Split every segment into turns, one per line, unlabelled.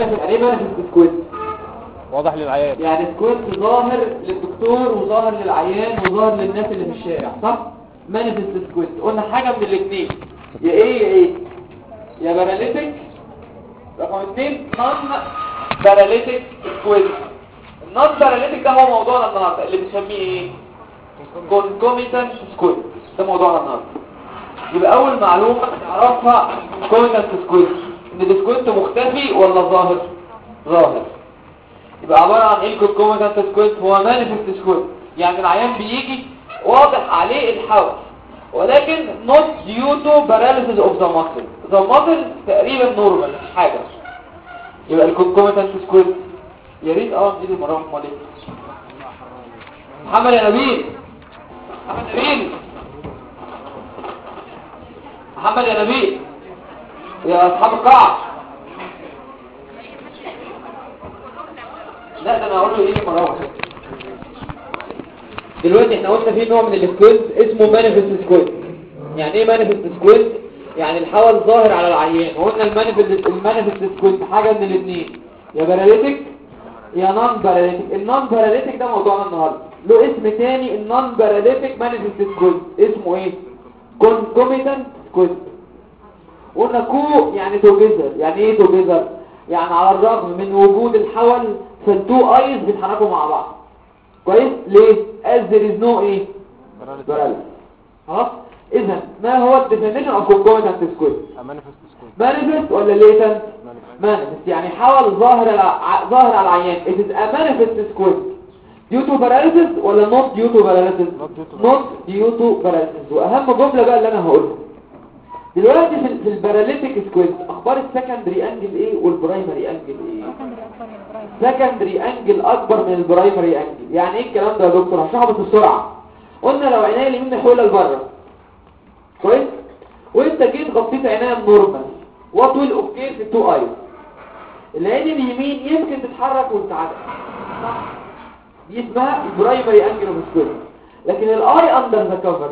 مانيفست يعني ايه مانيفست سكويد
واضح للعيان
يعني سكويد ظاهر للدكتور وظاهر للعيان وظاهر للناس اللي في الشارع صح مانيفست سكويد قلنا حاجه من الاثنين يا ايه يا ايه يا باراليتيك رقم اثنين نون باراليتيك سكويد النون باراليتيك ده هو موضوعنا النهارده اللي بنسميه ايه كونكوميتنت سكويد ده موضوعنا النهارده يبقى اول معلومه تعرفها كونكوميتنت سكويد ان السكويد مختفي ولا ظاهر ظاهر يبقى عباره عن ايه الكونكوميتنت سكويد هو مانيفست سكويد يعني العيان بيجي واضح عليه الحول ولكن not due to paralysis of the muscle the muscle تقريبا نورمال مش حاجه يبقى الكونكوميتنت سكويد يا ريت اه نزيد المره امال ايه محمد يا نبيل محمد نبيل محمد يا نبيل يا اصحاب القاعه لا ده انا هقول له ايه مره واحده دلوقتي احنا قلنا في نوع من السكويد اسمه مانيفست سكويد يعني ايه مانيفست سكويد يعني الحول ظاهر على العيان وقلنا المانيفست المانيفست سكويد حاجه من الاثنين يا باراليتيك يا نون باراليتيك النون باراليتيك ده موضوعنا النهارده له اسم تاني النون باراليتيك مانيفست سكويد اسمه ايه كونكوميتنت سكويد قلنا كو يعني توجذر يعني ايه توجذر يعني على الرغم من وجود الحول فالتو ايز بيتحركوا مع بعض كويس ليه as there is no ايه paralysis خلاص اذا ما هو الديفينيشن اوف concomitant squid
مانيفست سكويد
manifest ولا latent manifest يعني حول ظاهر على ظاهر على العيان it is a manifest squid due to paralysis ولا not due to paralysis
Not due to
not due to paralysis واهم جمله بقى اللي انا هقولها دلوقتي في, في الباراليتيك سكويد اخبار السكندري انجل ايه والبرايمري انجل ايه سكندري انجل اكبر من البرايمري انجل يعني ايه الكلام ده يا دكتور هشرحه بس بسرعه قلنا لو عينيا اليمين محوله لبره كويس وانت جيت غطيت عينيا النورمال وات ويل اوكي في التو ايز العين اليمين يمكن تتحرك وتتعدل صح دي اسمها البرايمري انجل اوف سكويد لكن الاي اندر ذا كفر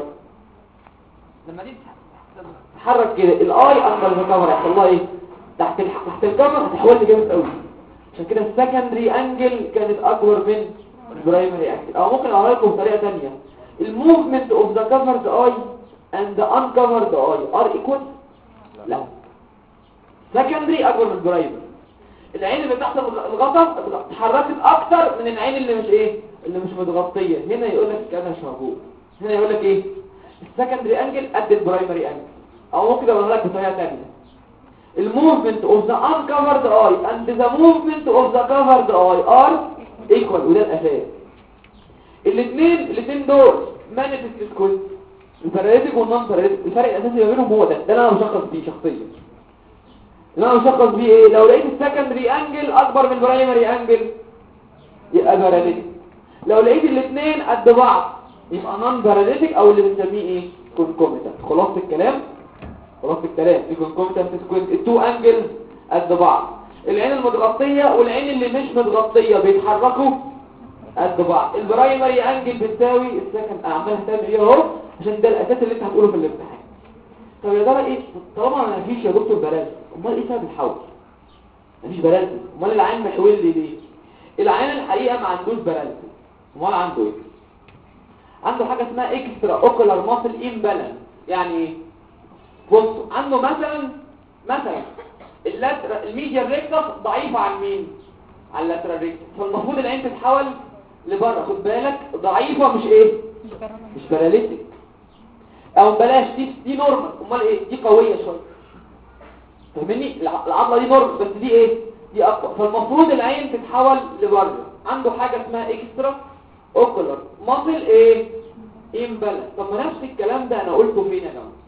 لما دي تتحرك كده الاي اندر ذا كفر هيحصل لها ايه تحت الح... تحت الكفر هتحول جامد قوي عشان كده السكندري انجل كانت اكبر من البرايمري انجل او ممكن اقولها لكم بطريقه ثانيه الموفمنت اوف ذا كفرد اي اند ذا uncovered اي ار ايكوال لا سكندري اكبر من البرايمري العين اللي تحت الغطا اتحركت اكتر من العين اللي مش ايه اللي مش متغطيه هنا يقول لك انا مش موجود هنا يقول لك ايه السكندري انجل قد البرايمري انجل او ممكن اقول لك بطريقه ثانيه الموفمنت اوف ذا uncovered eye and the movement of the covered eye are equal وده الاساس الاثنين الاثنين دول manifest سكويد الباراليتيك والنون باراليتيك الفرق الاساسي ما بينهم هو ده ده اللي انا بشخص بيه شخصيا اللي انا بشخص بيه ايه لو لقيت السكندري انجل اكبر من البرايمري انجل يبقى باراليتيك لو لقيت الاثنين قد بعض يبقى نون باراليتيك او اللي بنسميه ايه كونكوميتنت خلاص الكلام خلاص الكلام في كونكوميتنت سكويد التو انجلز قد بعض العين المتغطيه والعين اللي مش متغطيه بيتحركوا قد بعض البرايمري انجل بتساوي السكند اعملها تعمل ايه اهو عشان ده الاساس اللي انت هتقوله في الامتحان طب يا ترى ايه طالما ما فيش يا دكتور بلال امال ايه سبب الحول مفيش بلال امال العين محول لي ليه العين الحقيقه ما عندوش بلال امال عنده ايه عنده حاجه اسمها اكسترا اوكولار ماسل امبالانس يعني ايه بص عنده مثلا مثلا اللاتر الميديال ريكتس ضعيفه عن مين على اللاترال ريكتس فالمفروض العين تتحول لبره خد بالك ضعيفه مش ايه مش باراليتيك او بلاش دي دي نورمال امال ايه دي قويه شويه فاهمني الع- العضله دي نورمال بس دي ايه دي اقوى فالمفروض العين تتحول لبره عنده حاجه اسمها اكسترا اوكولار ماسل ايه امبالانس طب ما نفس الكلام ده انا قلته فين يا جماعه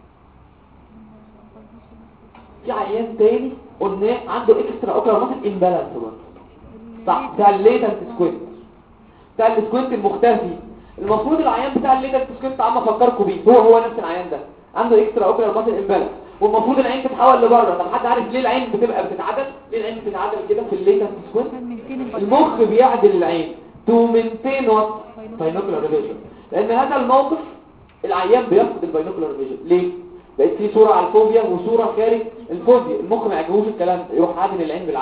في عيان تاني قلنا عنده اكسترا اوكولار ماسل امبالانس برضه صح بتاع الليتنت سكوينت بتاع السكوينت المختفي المفروض العيان بتاع الليتنت سكوينت عم افكركم بيه هو هو نفس العيان ده عنده اكسترا اوكولار ماسل امبالانس والمفروض العين تتحول لبره طب حد عارف ليه العين بتبقى بتتعدل ليه العين بتتعدل كده في الليتنت سكوينت المخ بيعدل العين تو مينتين وات باينوكولار فيجن لان هذا الموقف العيان بيفقد الباينوكولار فيجن ليه بقت في صوره على الفوبيا وصوره خارج الفوبيا المخ ما يعجبوش الكلام ده يروح عادل العين بالعافيه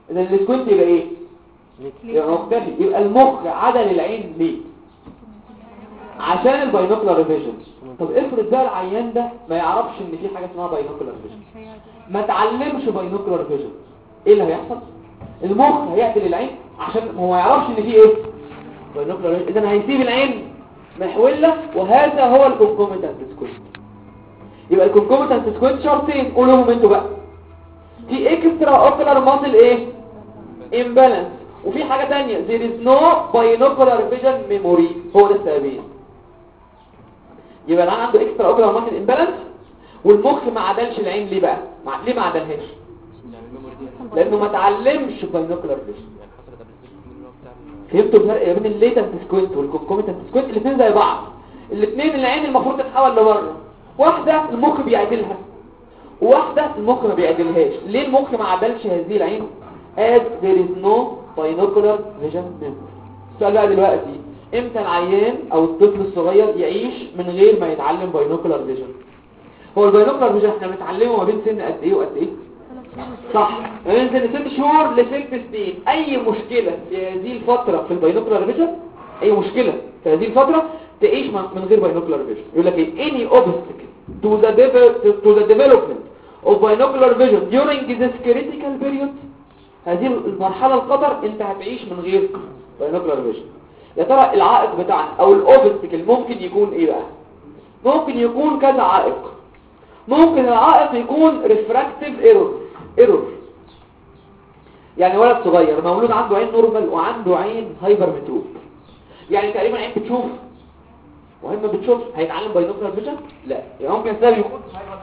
اذا السكوينت يبقى ايه يبقى مختفي يبقى المخ عدل العين ليه عشان الباينوكولار ريفيجن طب افرض بقى العيان ده ما يعرفش ان في حاجه اسمها باينوكولار ريفيجن ما تعلمش باينوكولار فيجن ايه اللي هيحصل المخ هيعدل العين عشان هو ما يعرفش ان في ايه باينوكولار اذا هيسيب العين محوله وهذا هو الكونكوميتانت سكوينت يبقى الكونكوميتانت سكوينت شرطين قولهم انتوا بقى في اكسترا اوكولار ماسل ايه امبالانس وفي حاجه ثانيه there is no binocular vision memory هو ده السببين يبقى العين عنده اكسترا اوكولار ماسل امبالانس والمخ ما عدلش العين ليه بقى مع... ليه ما عدلهاش لانه ما اتعلمش باينوكولار فيجن فهمتوا الفرق بين الليتنت سكوينت والكونكوميتنت سكوينت الاثنين زي بعض الاثنين العين المفروض تتحول لبره واحده المخ بيعدلها وواحده المخ ما بيعدلهاش ليه المخ ما عدلش هذه العين as there is no binocular vision memory السؤال بقى دلوقتي امتى العيان او الطفل الصغير يعيش من غير ما يتعلم باينوكولار فيجن هو الباينوكولار فيجن احنا بنتعلمه ما بين سن قد ايه وقد ايه صح ما بين سن ست شهور لست سنين اي مشكله في هذه الفتره في الباينوكولار فيجن اي مشكله في هذه الفتره تعيش من غير باينوكولار فيجن يقول لك ايه any obstacle to the to the development of binocular vision during this critical period هذه المرحله الخطر انت هتعيش من غير باينوكولار فيجن يا ترى العائق بتاعنا او الاوبستكل ممكن يكون ايه بقى ممكن يكون كذا عائق ممكن العائق يكون ريفراكتيف ايرور ايرور يعني ولد صغير مولود عنده عين نورمال وعنده عين هايبر متروب يعني تقريبا عين بتشوف وعين ما بتشوف هيتعلم باينوكولار فيجن لا يعني ممكن السبب يكون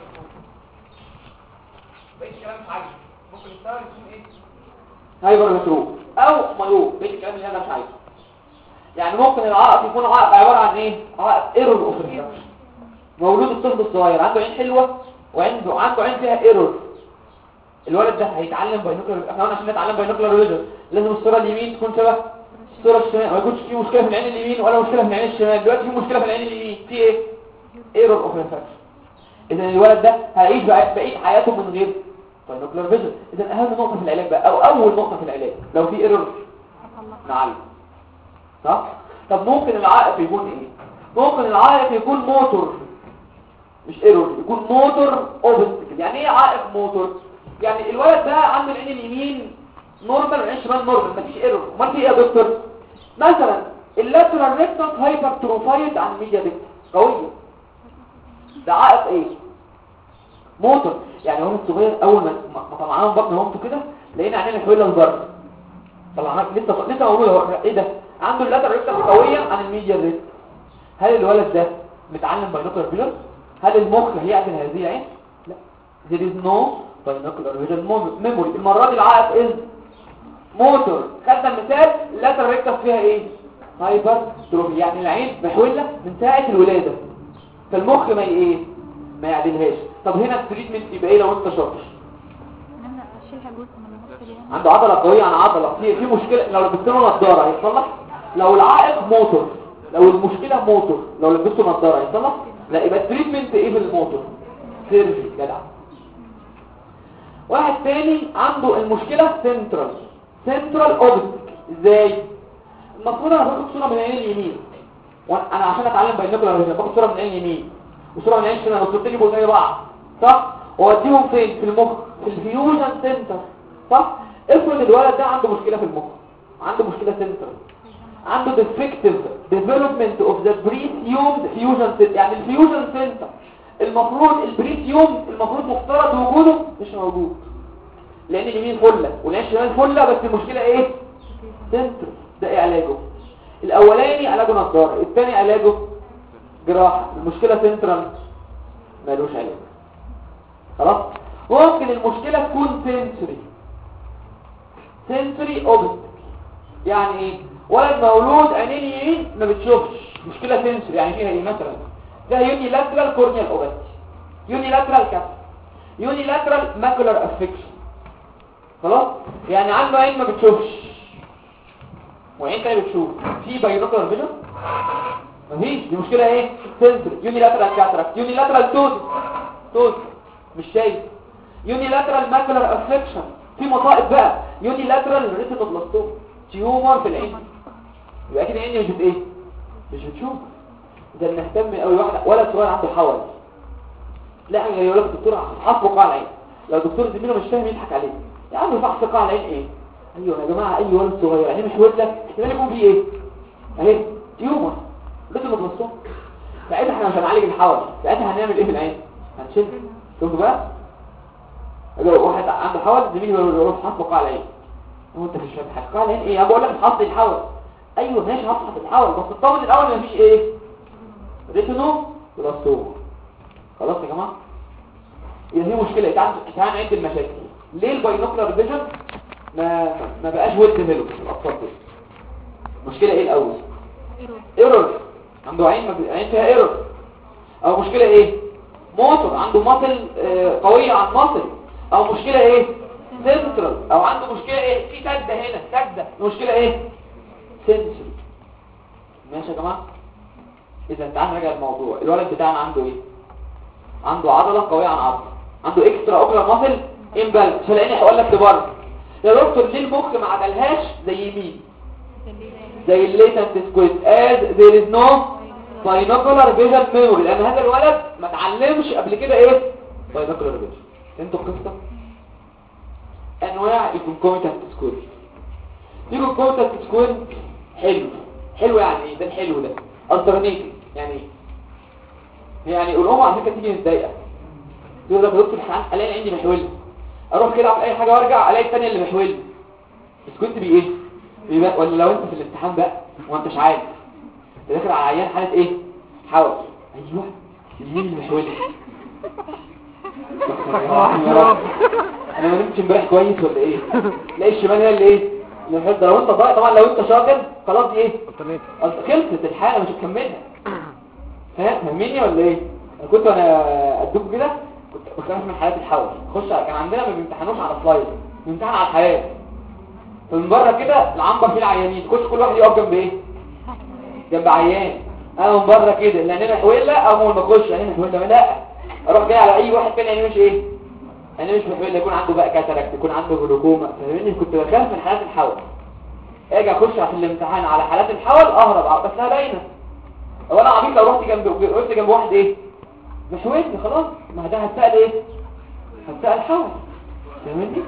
ممكن السبب يكون ايه هايبر متروب او مايوب بيت الكلام اللي انا مش عايزه يعني ممكن العائق يكون عائق عباره عن ايه عائق ايرور اوف مولود الطفل الصغير عنده عين حلوه وعنده عنده عين فيها ايرور الولد ده هيتعلم باينوكلر احنا قلنا عشان نتعلم باينوكلر فيجن لازم الصوره اليمين تكون شبه الصوره الشمال ما يكونش في مشكله في العين اليمين ولا مشكله في العين الشمال دلوقتي في مشكله في العين اليمين في ايه ايرور اوف ريفراكشن اذا الولد ده هيعيش بقيه حياته من غير باينوكلر فيجن اذا اهم نقطه في العلاج بقى او اول نقطه في العلاج لو في ايرور نعالج صح طب ممكن العائق يكون ايه ممكن العائق يكون موتور مش ايرور يكون موتور اوبستكل يعني ايه عائق موتور يعني الولد ده عنده العين اليمين نورمال والعين الشمال نورمال مفيش ايرور امال في ايه يا دكتور مثلا اللاترال ريكتوس هايبر تروفايد عن الميديا ديكت قويه ده عائق ايه موتور يعني هو الصغير اول ما ما طلعناه من بطن مامته كده لقينا عينيه محوله لبره طلعناه لسه لسه موجوده ايه ده عنده اللاترال ريكتوس قويه عن الميديا ديكت هل الولد ده متعلم باينوكولار فيجن هل المخ هيعدل هذه العين لا there is no binocular vision memory المرة دي العائق is موتور خدنا مثال اللاتر ريكتس فيها ايه هايبر تروفي يعني العين محولة من ساعة الولادة فالمخ ما ايه ما يعدلهاش طب هنا التريتمنت يبقى ايه لو انت شاطر عنده عضلة قوية عن عضلة في في مشكلة لو لبست له نظارة هيتصلح لو العائق موتور لو المشكلة موتور لو لبسته نظارة هيتصلح لا يبقى التريتمنت ايه في الموتور سيرجي جدع واحد تاني عنده المشكلة سنترال سنترال اوبستك ازاي المفروض انا باخد صورة من العين اليمين وانا عشان اتعلم باينوكولار فيجن باخد صورة من العين اليمين وصورة من العين الشمال والصورتين يبقوا زي بعض صح واوديهم فين في المخ في الفيوجن سنتر صح افرض الولد ده عنده مشكلة في المخ عنده مشكلة سنترال عنده defective development of the presumed fusion center يعني الفيوجن سنتر المفروض البريتيوم المفروض مفترض وجوده مش موجود لان اليمين فله والعين الشمال فله بس المشكله ايه سنتر ده ايه علاجه الاولاني علاجه نظاره الثاني علاجه جراحه المشكله سنترال مالوش علاج خلاص ممكن المشكله تكون سنسوري سنسوري اوبستكل يعني ايه ولد مولود عينين يمين ما بتشوفش مشكله سنسوري يعني فيها ايه مثلا ده يوني لاترال كورنيال اوبستي يوني لاترال كاب يوني لاترال ماكولار افكشن خلاص يعني عنده عين ما بتشوفش وعين تاني بتشوف في باينوكولار فيجن مفيش دي مشكله ايه سنسوري يوني لاترال كاتراكت يوني لاترال توز توز مش شايف يوني لاترال ماكولار افكشن في مصائب بقى يوني لاترال ريتينوبلاستوم تيومر في العين يبقى كده عيني مش بت ايه مش بتشوف ده نهتم قوي واحد ولا صغير عنده حول لا حاجه يقول لك الدكتور حفظ قاع العين لو الدكتور زميله مش فاهم يضحك عليه يا عم فحص قاع العين ايه ايوه يا جماعه اي ولد صغير عينيه مش لك احتمال يكون فيه ايه اهي تيومر ريتينوبلاستوم ساعتها احنا مش هنعالج الحول ساعتها هنعمل ايه في العين هنشد شوفوا بقى لو واحد عنده حول زميلي يروح حط قاع العين هو انت مش فاهم حاجه قاع العين ايه انا بقول لك حط الحول ايوه ماشي هفحص الحول بس الطاول الاول مفيش ايه ريتينو بلاستوما خلاص يا جماعه يبقى دي مشكله تعال تعال نعد المشاكل ليه الباينوكلر فيجن ما ما بقاش ويل ديفلوب في الاطفال دول مشكله ايه الاول ايرور عنده عين ما بي- عين فيها ايرور او مشكله ايه موتور عنده ماسل قويه عن ماسل او مشكله ايه سنترال او عنده مشكله ايه في سده هنا سده مشكله ايه سنسوري ماشي يا جماعه اذا تعال نراجع الموضوع الولد بتاعنا عنده ايه عنده عضله قويه عن عضله عنده اكسترا اوكلر ماسل امبالانس فلاني هقول لك لبره يا دكتور ليه المخ ما عدلهاش زي مين زي الليتنت سكويد as there is no binocular vision memory لان هذا الولد ما اتعلمش قبل كده ايه binocular vision انتوا القصه انواع الكونكوميتنت سكويد في كونكوميتنت سكويد حلو حلو يعني ايه ده الحلو ده alternating يعني ايه يعني الام على فكره تيجي متضايقه تقول لك يا دكتور الحقيقة الاقي عندي محول اروح كده اعمل اي حاجه وارجع الاقي الثانيه اللي محول بس كنت بي ايه بيبقى ولا لو انت في الامتحان بقى وانت مش عارف انت داخل على عيان حاله ايه حاول ايوه اليمين اللي محول انا ما نمتش امبارح كويس ولا ايه تلاقي الشمال هي اللي ايه اللي محول ده لو انت ضايع طبعا لو انت شاطر خلاص دي ايه خلصت الحاله مش هتكملها فاهم فاهميني ولا ايه انا كنت وانا ادوك كده كنت بخاف من حالات الحول خش على- كان عندنا ما بيمتحنوش على سلايد بيمتحن على الحياه فمن بره كده العنبر فيه العيانين تخش كل واحد يقف جنب ايه جنب عيان انا من بره كده لا انا محوله او اول ما اخش انا محوله لا اروح جاي على اي واحد تاني يعني مش ايه انا مش محوله يكون عنده بقى كاتاراكت يكون عنده جلوكوما فاهمني كنت بخاف من حالات الحول اجي اخش في الامتحان على حالات الحول اهرب بس انا باينه هو انا عبيط لو رحت جنب وقفت جنب واحد ايه محولني خلاص ما ده هتسال ايه هتسال حول فاهمني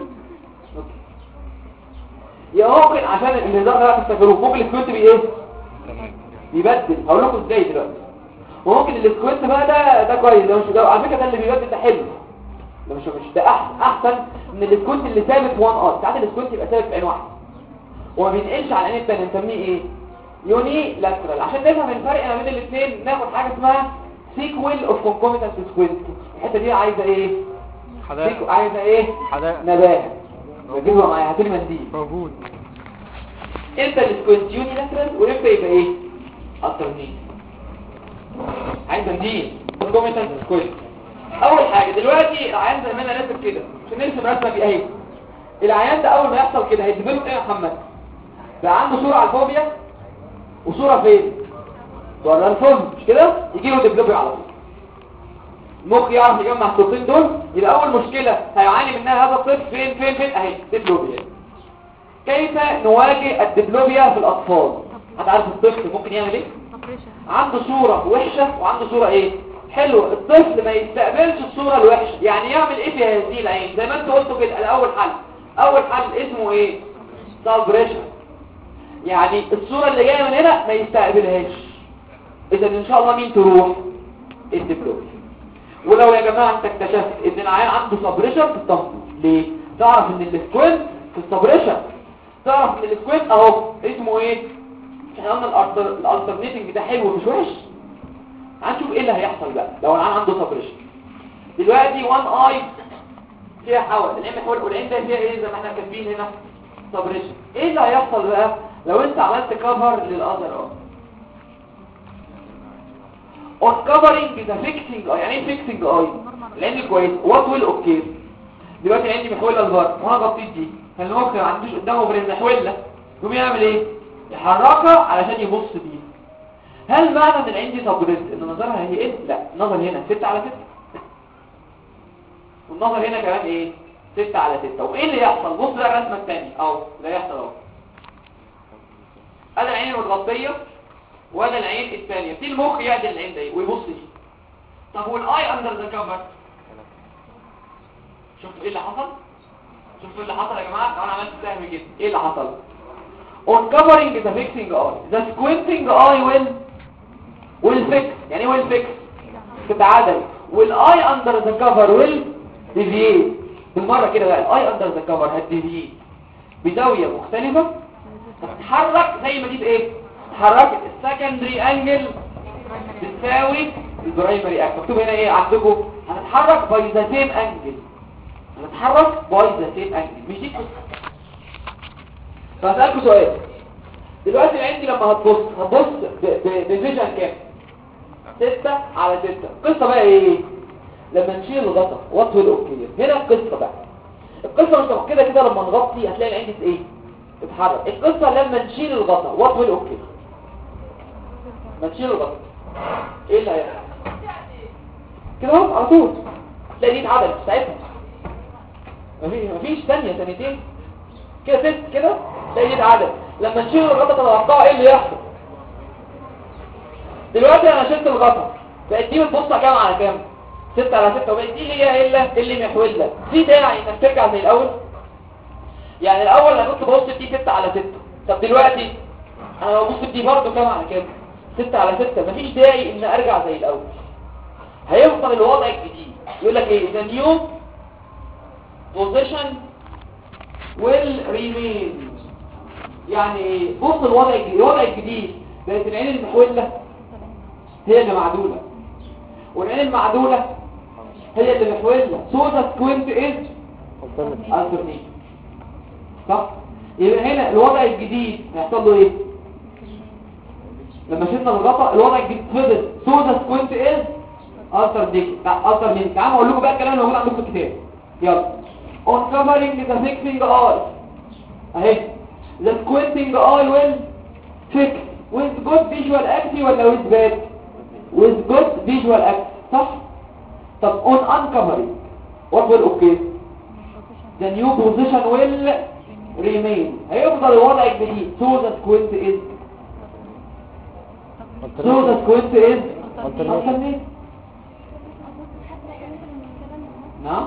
يا ممكن عشان النظام ده تستغلوه ممكن السكوينت بي ايه بيبدل هقول لكم ازاي دلوقتي وممكن السكوينت بقى ده ده كويس ده مش ده على فكره ده اللي بيبدل ده حلو ده مش مش ده احسن احسن من السكوينت اللي ثابت وان ار ساعات السكوينت يبقى ثابت في عين واحده وما بينقلش على العين الثانيه نسميه ايه يوني لاترال عشان نفهم الفرق ما بين الاثنين ناخد حاجه اسمها سيكويل اوف كونكوميتنت سكوينت الحته دي عايزه ايه سيكو عايزه ايه
حدائق
نباهه بجيبها معايا هاتلي منديل
موجود
امتى السكوينت يوني لاترال وامتى يبقى ايه الترنين عايز منديل كونكوميتنت سكوينت اول حاجه دلوقتي العيان زي ما انا راسم كده عشان نرسم رسمه دي اهي العيان ده اول ما يحصل كده هيديفلوب ايه يا محمد بقى عنده صوره على الفوبيا وصوره فين بره الفم مش كده يجي له ديفلوبي على طول المخ يعرف يجمع الصورتين دول يبقى اول مشكله هيعاني منها هذا الطفل فين فين فين اهي ديفلوبيا كيف نواجه الديفلوبيا في الاطفال هتعرف الطفل ممكن يعمل ايه عنده صورة وحشة وعنده صورة ايه حلوة الطفل ما يستقبلش الصورة الوحشة يعني يعمل ايه في هذه العين زي ما انت قلتوا كده الاول حل اول حل اسمه ايه سالبريشن يعني الصورة اللي جاية من هنا ما يستقبلهاش اذا ان شاء الله مين تروح الدبلومي ولو يا جماعة انت اكتشفت ان العيان عنده سبريشن تطمن ليه تعرف ان السكوينت في السبريشن تعرف ان السكوينت اهو اسمه ايه احنا قلنا الالترنيتنج ده حلو مش وحش هنشوف ايه اللي هيحصل بقى لو العيان عنده سبريشن دلوقتي وان اي فيها حول العين محول والعين ده فيها ايه زي ما احنا كاتبين هنا سبريشن ايه اللي هيحصل بقى لو انت عملت كفر للاذر اه on covering the fixing eye يعني ايه fixing eye العين كويس what will occur دلوقتي عندي محولة لبره وانا غطيت دي فالمخ ما عندوش قدامه غير المحولة يقوم يعمل ايه يحركها علشان يبص بيها هل معنى ان العين دي سبريس ان نظرها هي ايه لا النظر هنا 6 على 6 والنظر هنا كمان ايه 6 على 6 وايه اللي يحصل بص بقى الرسمه الثانيه اهو ده يحصل اهو ادي العين المتغطيه ولا العين الثانيه في المخ يعدل العين دي ويبص دي طب والاي اندر ذا كفر شفتوا ايه اللي حصل شفتوا ايه اللي حصل يا جماعه لو انا عملت سهم كده ايه اللي حصل on covering the fixing eye the squinting eye will will fix يعني ايه will fix تتعادل والاي اندر ذا كفر will deviate بالمره كده بقى الاي اندر ذا كفر هتديفيت بزاويه مختلفه تتحرك زي ما دي بايه اتحركت السكندري انجل بتساوي البرايمري انجل مكتوب هنا ايه عندكم هنتحرك باي ذا سيم انجل هنتحرك باي ذا سيم انجل مش دي القصة. فهسألكوا سؤال دلوقتي العين دي لما هتبص هتبص بفيجن كام 6 على 6 القصة بقى ايه لما نشيل الغطا وطوي الاوكيل هنا القصة بقى القصة مش تبقى كده كده لما نغطي هتلاقي العين دي ايه تتحرك القصة لما نشيل الغطا وطوي الاوكيل ما نشيل الغطا ايه اللي هيحصل كده اهو على طول تلاقي دي اتعدلت ساعتها مفيش مفيش ثانية ثانيتين كده ست كده تلاقي دي اتعدلت لما نشيل الغطا تتوقع ايه اللي يحصل دلوقتي انا شلت الغطا بقت دي بتبص كام على كام 6 على 6 وبقت دي هي الا اللي محوله في داعي انك ترجع زي الاول يعني الاول انا كنت ببص دي 6 على 6 طب دلوقتي انا ببص دي برضه كام على كام 6 على 6 مفيش داعي ان ارجع زي الاول هيفضل الوضع الجديد يقول لك ايه the new position will remain يعني ايه بص الوضع الجديد الوضع الجديد بقت العين المحوله هي اللي معدوله والعين المعدوله هي اللي محوله سودا سكوينت از الترنيت صح يبقى هنا الوضع الجديد هيحصل له ايه لما شلنا الغطاء الوضع الجديد فضل سودا سكوينت از التر ديك التر مين تعالوا اقول لكم بقى الكلام اللي موجود عندكم في الكتاب يلا on covering the fixing eye اهي the squinting eye will fix with good visual acuity ولا with bad with good visual acuity صح طب on uncovering what will okay the new position will remain هيفضل الوضع الجديد so the squint is so the squint is alternate نعم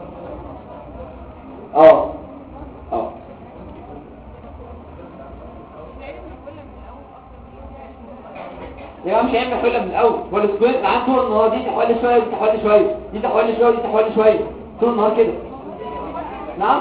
اه اه يبقى مش هيعمل حلة من الاول هو السكوينت معاه طول النهار دي تحولي شويه ودي تحولي شويه دي تحولي شويه ودي تحولي شويه طول النهار كده نعم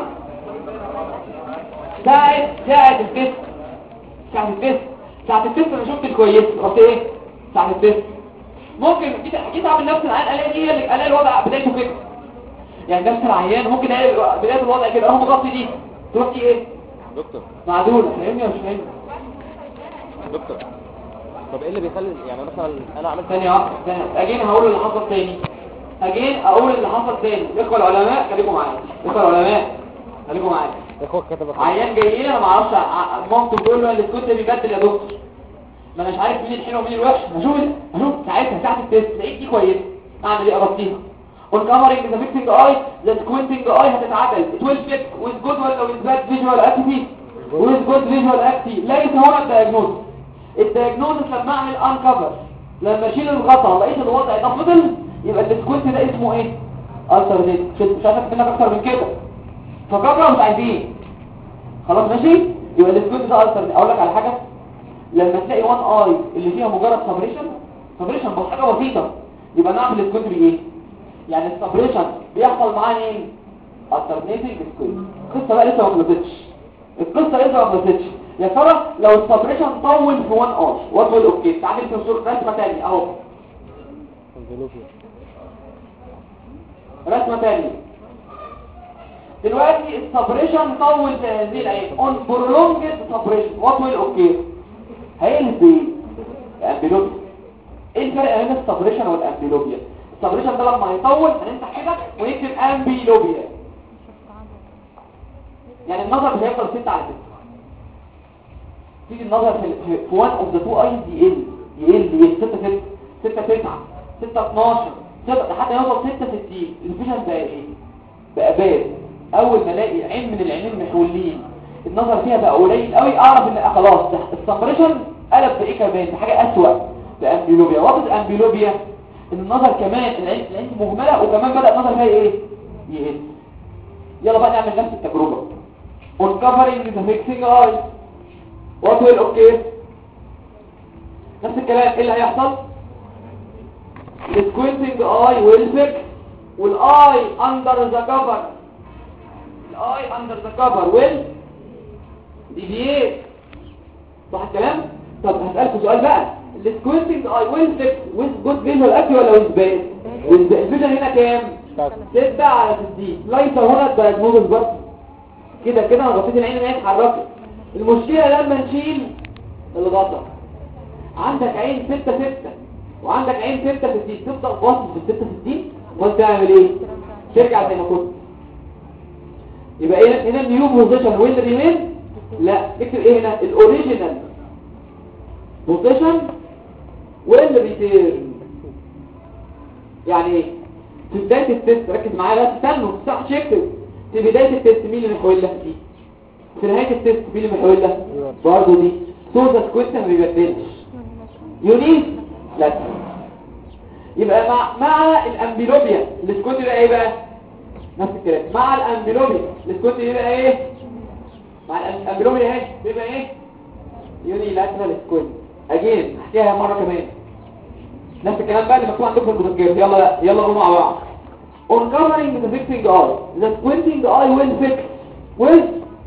ساعة ساعة التست ساعة التست ساعة التست انا شفت الكويس رحت ايه ساعة التست ممكن جيت جيت اعمل نفس العيان الاقي دي اللي الاقي الوضع بدايته كده يعني نفس العيان ممكن الاقي بداية الوضع كده اهو مغطي دي تروح دي ايه
دكتور
معدولة فاهمني ولا مش فاهمني
دكتور طب ايه اللي بيخلي يعني مثلا انا عملت
ثانية واحدة ثانية اجين هقول اللي حصل تاني اجين اقول اللي حصل تاني الاخوة العلماء خليكم معايا الاخوة العلماء خليكم معايا
اخوك كتب
عيان جاي لي انا ما اعرفش ع- مامته بتقول له الاسكوت ده بيبدل يا دكتور ما انا مش عارف مين الحلو ومين الوحش هشوف هشوف ساعتها ساعه التست لقيت دي كويسه اعمل ايه اغطيها on covering the fixing eye the squinting eye هتتعدل it will fit with good ولا with bad visual acuity with good visual acuity ليس هنا الدياجنوز الدياجنوز لما اعمل uncover لما اشيل الغطا لقيت الوضع ده فضل يبقى السكوينت ده اسمه ايه alternate مش عايز منك اكتر من كده فكبره مش عايزين خلاص ماشي يبقى السكوينت ده alternate اقول لك على حاجه لما تلاقي وان اي اللي فيها مجرد سبريشن سبريشن بس حاجه بسيطه يبقى نعمل السكوينت بايه يعني السبريشن بيحصل معاه ايه alternating سكوينت القصه بقى لسه ما خلصتش القصه لسه ما خلصتش يا ترى لو السبريشن طول في 1 ار وات ويل اوكي تعالى نرسم صوره رسمه ثانيه اهو رسمه ثانيه دلوقتي السبريشن طول في هذه العين اون برولونجد سبريشن وات ويل اوكي هيقلب بايه الامبلوبيا ايه الفرق بين السبريشن والامبلوبيا السبريشن ده لما هيطول هنفتح كده ونكتب امبلوبيا يعني النظر مش هيفضل 6 على 6 تيجي النظر في في- في one of the two eyes يقل يقل يقل 6 6 6 9 6 12 6 لحد ما يوصل 6 60 الفيجن بقى ايه بقى باد اول ما الاقي عين من العينين محولين النظر فيها بقى قليل قوي اعرف ان خلاص ده السمبريشن قلب بايه كمان بحاجه اسوأ بامبيلوبيا وقت امبيلوبيا ان النظر كمان العين العين مهمله وكمان بدا النظر فيها ايه يقل يلا بقى نعمل نفس التجربه on covering the fixing eye what will occur نفس الكلام ايه اللي هيحصل the squinting eye will fix والاي under the cover الاي under the cover will deviate صح الكلام طب هسألكوا سؤال بقى السكوينتنج اي ويل فيكس ويز جود فيجوال اكي ولا ويز باد الفيجن هنا كام ستة على 60 ليس هنا الدايجنوزس بس كده كده انا غطيت العين ان هي اتحركت المشكله لما نشيل الغطا عندك عين 6 6 وعندك عين 6 60 تفضل باصص في 6 60 وانت تعمل ايه ترجع زي ما كنت يبقى ايه هنا النيو بوزيشن ويل ريمين لا اكتب ايه هنا الاوريجينال بوزيشن ويل ريتيرن يعني ايه في بدايه التست ركز معايا بقى استنوا صح تكتب في بدايه التست مين اللي محولها دي في نهايه التست مين اللي محولها برضه دي سوزا سكويت ما بيبدلش يونيس لا يبقى مع مع الامبيلوبيا السكوت ده ايه بقى نفس الكلام مع الامبيلوبيا السكوت يبقى ايه مع الامبيلوبيا اهي بيبقى ايه يوني لاترال سكويت اجين احكيها مره كمان نفس الكلام بقى اللي مكتوب عندكم في البروتوكول يلا يلا قولوا مع بعض on covering the fixing eye the squinting eye will fix with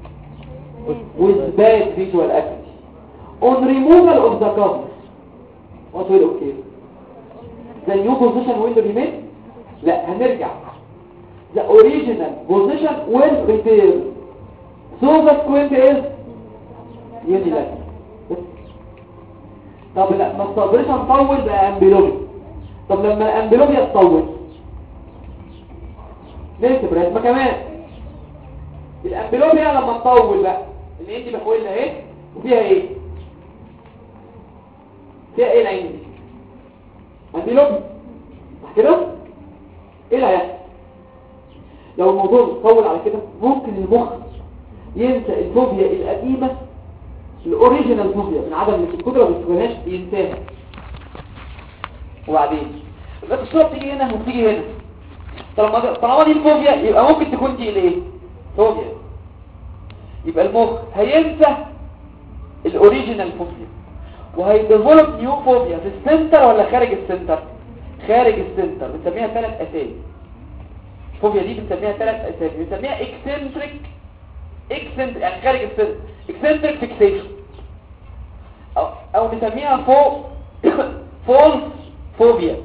with bad visual acuity on removal of the cover what will occur the new position will remain لا هنرجع the original position will return so the squint is unilateral طب لا ما الصبرش نطول بقى امبيلوبيا طب لما الامبيلوبيا تطول نكتب رسمه كمان الامبيلوبيا لما تطول بقى اللي انت بحولها اهي وفيها ايه فيها ايه العين دي امبيلوبيا صح كده ايه اللي هيحصل لو الموضوع طول على كده ممكن المخ ينسى الفوبيا القديمه الاوريجينال فوبيا من عدم القدره ما تسكنهاش ينساها وبعدين يبقى الصوره بتيجي هنا وبتيجي هنا طالما طالما دي الفوبيا يبقى ممكن تكون دي الايه فوبيا يبقى المخ هينسى الاوريجينال فوبيا وهيديفلوب نيو فوبيا في السنتر ولا خارج السنتر خارج السنتر بنسميها ثلاث اسامي الفوبيا دي بنسميها ثلاث اسامي بنسميها اكسنتريك اكسنتريك يعني خارج السنتر اكسنتريك فيكسيشن او او نسميها فو فولس فوبيا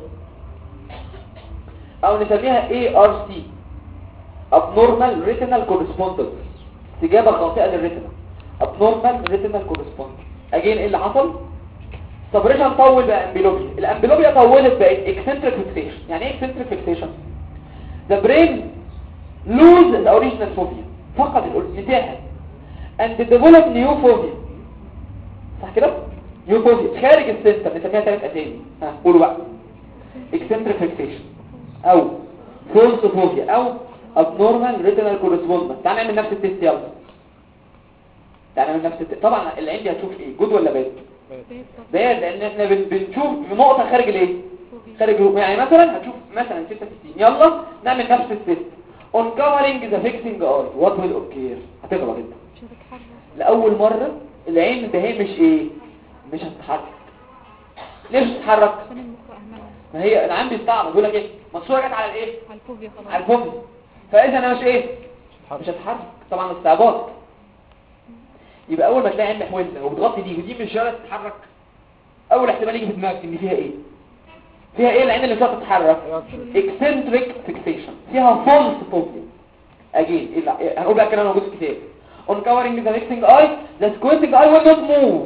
او نسميها ARC abnormal retinal correspondence استجابة خاطئة للريتنا abnormal retinal correspondence اجين ايه اللي حصل سبريشن طول بقى امبيلوبيا الامبيلوبيا طولت بقت eccentric fixation يعني ايه eccentric fixation the brain lose the original phobia فقد المساحة and develop new phobia صح كده new phobia خارج السنتر نسميها ثلاث اسامي ها قولوا بقى eccentric fixation او false phobia او abnormal retinal correspondence تعال نعمل نفس التست يلا تعال نعمل نفس التست طبعا العين دي هتشوف ايه جود ولا باد باد لان احنا بن- بنشوف نقطه خارج الايه خارج الروم. يعني مثلا هتشوف مثلا 66 يلا نعمل نفس التست on covering the fixing eye what will occur هتغلط انت
مش هتتحرك
لاول مره العين ده هي مش ايه مش هتتحرك ليه مش هتتحرك
عشان المخ اهملها
ما هي العين بيستعرض يقول لك ايه مقصوره جت على الايه
على الفوبيا خلاص
على الفم فاذا انا مش ايه مش هتحرك طبعا استعباط يبقى اول ما تلاقي عين محوله وبتغطي دي ودي مش شرط تتحرك اول احتمال يجي في دماغك ان فيها ايه فيها ايه العين اللي مش هتعرف تتحرك eccentric fixation فيها false phobia again إيه لا- إيه، هنقول بقى الكلام موجود في الكتاب on covering the fixing eye the squinting eye will not move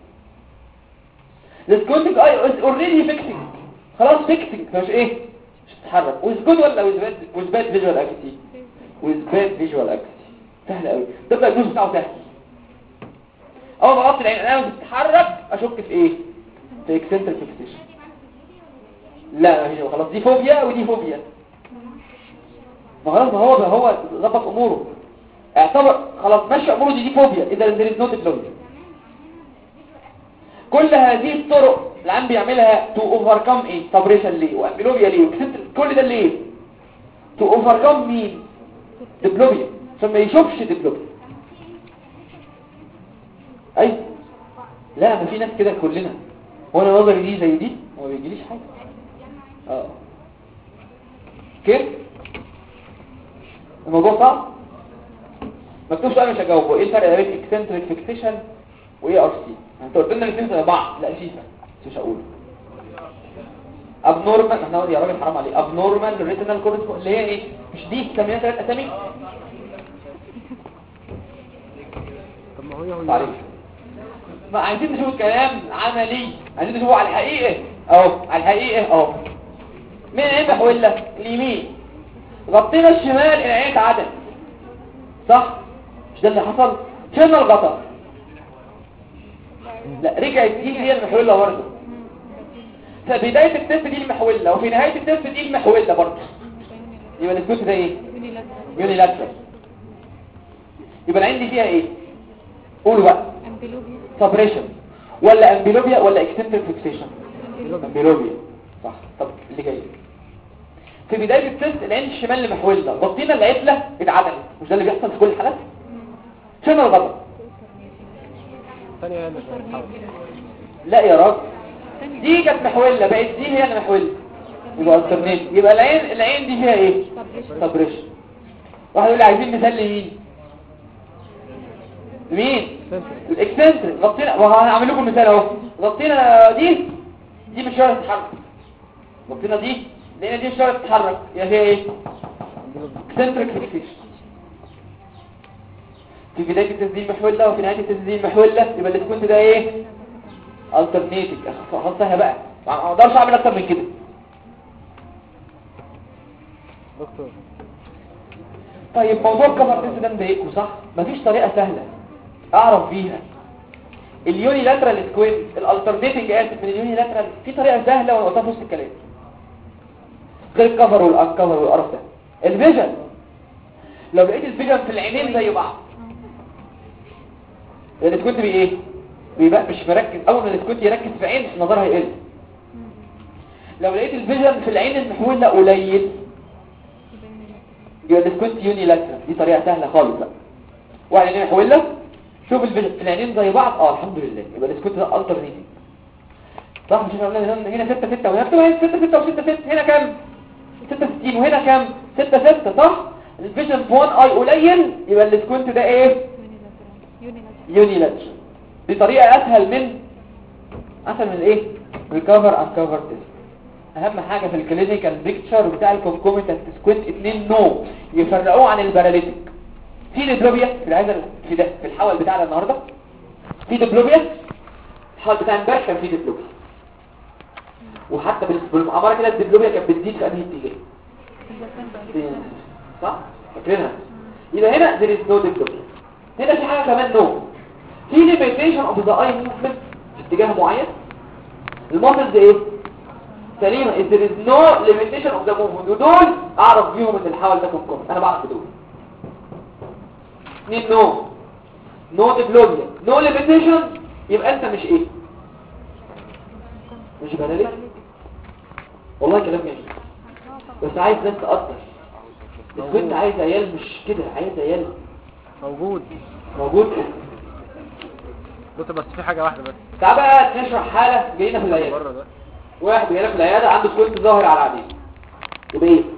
the squinting eye is already fixing خلاص fixing فمش ايه مش هتتحرك with good ولا with bad with bad visual acuity with bad visual acuity سهل قوي ده بقى الجزء بتاعه سهل اول ما اغطي العين انا بتتحرك اشك في ايه في eccentric fixation لا مفيش خلاص دي فوبيا ودي فوبيا ما خلاص ما هو هو ظبط اموره اعتبر خلاص ماشي اموره دي دي فوبيا اذا there is no diplopia كل هذه الطرق العام بيعملها to overcome ايه سبريشن ليه وامبلوبيا ليه وكسبت كل ده ليه to overcome مين ديبلوبيا عشان ما يشوفش ديبلوبيا اي لا ما في ناس كده كلنا وانا نظري دي زي دي وما بيجيليش حاجه اه كيف الموضوع صعب مكتوب سؤال مش هجاوبه ايه الفرق بين اكسنتريك فيكسيشن وايه ار سي انت قلت لنا الاثنين زي بعض لا في فرق مش هقوله ابنورمال احنا قلنا يا راجل حرام عليك ابنورمال ريتينال كورتيكو اللي هي ايه مش دي سميها ثلاث اسامي
طب ما هو هي
معلش ما عايزين نشوف الكلام عملي عايزين نشوفه على الحقيقة اهو على الحقيقة اهو مين هيفتح ولا اليمين غطينا الشمال العين اتعدل صح مش ده اللي حصل شلنا الغطا لا رجعت دي هي المحولة برضه فبداية التف دي المحولة وفي نهاية التف دي المحولة برضه يبقى الاسكوت ده ايه يوني لاترال يبقى العين دي فيها ايه قولوا بقى سبريشن ولا امبيلوبيا ولا اكسنتريك فيكسيشن امبيلوبيا صح طب اللي جاي في بداية التست العين الشمال اللي محولة غطينا العتلة اتعدلت مش ده اللي بيحصل في كل الحالات شنو الغلط
ثانية هنا
لا يا راجل دي كانت محولة بقت دي هي اللي محولة يبقى الترنيت يبقى العين العين دي فيها ايه سبريشن واحد يقول لي عايزين مثال لمين مين الاكسنتريك غطينا وهنعمل لكم مثال اهو غطينا دي دي مش شرط تتحرك غطينا دي لان دي مش شرط تتحرك يا هي ايه اكسنتريك فيكسيشن في بداية التسديد محولة وفي نهاية التسديد محولة يبقى اللي تكون ده ايه الترنيتك خلصها بقى ما اقدرش اعمل اكتر من كده
دكتور
طيب موضوع كفر تنس ده مضايقكم صح مفيش طريقة سهلة اعرف بيها اليوني لاترال سكويد الالترنيتنج اسف من اليوني لاترال في طريقة سهلة وانا قلتها في وسط الكلام غير الكفر والانكفر والقرف ده الفيجن لو لقيت الفيجن في العينين زي بعض الاسكوت بي ايه بيبقى مش مركز اول ما الاسكوت يركز في عين نظرها يقل لو لقيت الفيجن في العين المحولة قليل يبقى الاسكوت يوني لاترال دي طريقة سهلة خالص بقى واحد عينين محولة شوف الفيجن في العينين زي بعض اه الحمد لله يبقى الاسكوت ده الترنيتنج صح مش احنا قلنا هنا 6 6 وهنا 6 6 و6 6 هنا كام 66 وهنا كام 6 6 صح الفيجن في 1 اي قليل يبقى الاسكوت ده ايه يوني لاترال دي طريقة اسهل من اسهل من ايه ريكفر اند كفر تيست اهم حاجة في الكلينيكال بيكتشر بتاع الكونكوميتنت سكوينت اتنين نو يفرقوه عن الباراليتيك في ديبلوبيا في العزل في ده في الحول بتاعنا النهارده في ديبلوبيا الحول بتاع امبارح كان في ديبلوبيا وحتى بال- بالمؤامره كده الديبلوبيا كانت بتزيد في انهي اتجاه صح فاكرينها يبقى هنا there is no diplopia هنا في حاجه كمان نو في limitation of the eye movement في اتجاه معين الماسلز ايه سليمة if there is no limitation of the movement ودول اعرف بيهم ان الحول ده كم انا بعرف دول اتنين نو نو ديبلوبيا نو ليميتيشن يبقى انت مش ايه مش بلالي والله كلام جميل بس عايز ناس تقدر البنت عايز عيال مش كده عايز عيال
موجود
موجود
دكتور بس في حاجة واحدة بس
تعال بقى نشرح حالة جاينا في العيادة
بره ده
واحد جاينا في العيادة عنده سكوينت ظاهر على العديد يبقى ايه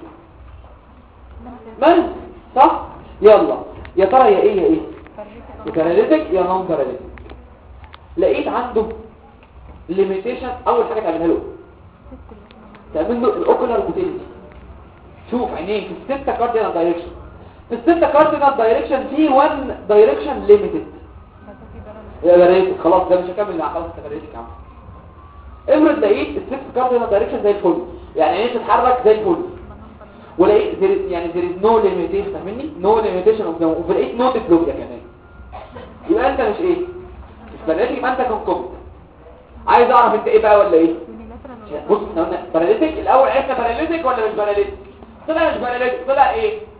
من صح يلا يا ترى يا ايه يا ايه يا باراليتيك يا نون باراليتيك لقيت عنده ليميتيشن اول حاجه تعملها له تعمل له الاوكولار موتيليتي شوف عينيه في الستة كاردينال دايركشن في الستة كاردينال دايركشن في 1 دايركشن ليميتد يا باراليتيك خلاص ده مش هكمل مع خلاص انت باراليتيك يا عم افرض لقيت الست كاردينال دايركشن زي الفل يعني عينيه تتحرك زي الفل ولقيت there is- يعني there is no limitation فاهمني no limitation of the ولقيت no diplopia كمان يبقى انت مش ايه مش باراليتيك يبقى انت كونكومت عايز اعرف انت ايه بقى ولا ايه بص احنا قلنا باراليتيك الاول عرفنا باراليتيك ولا مش باراليتيك طلع مش باراليتيك طلع ايه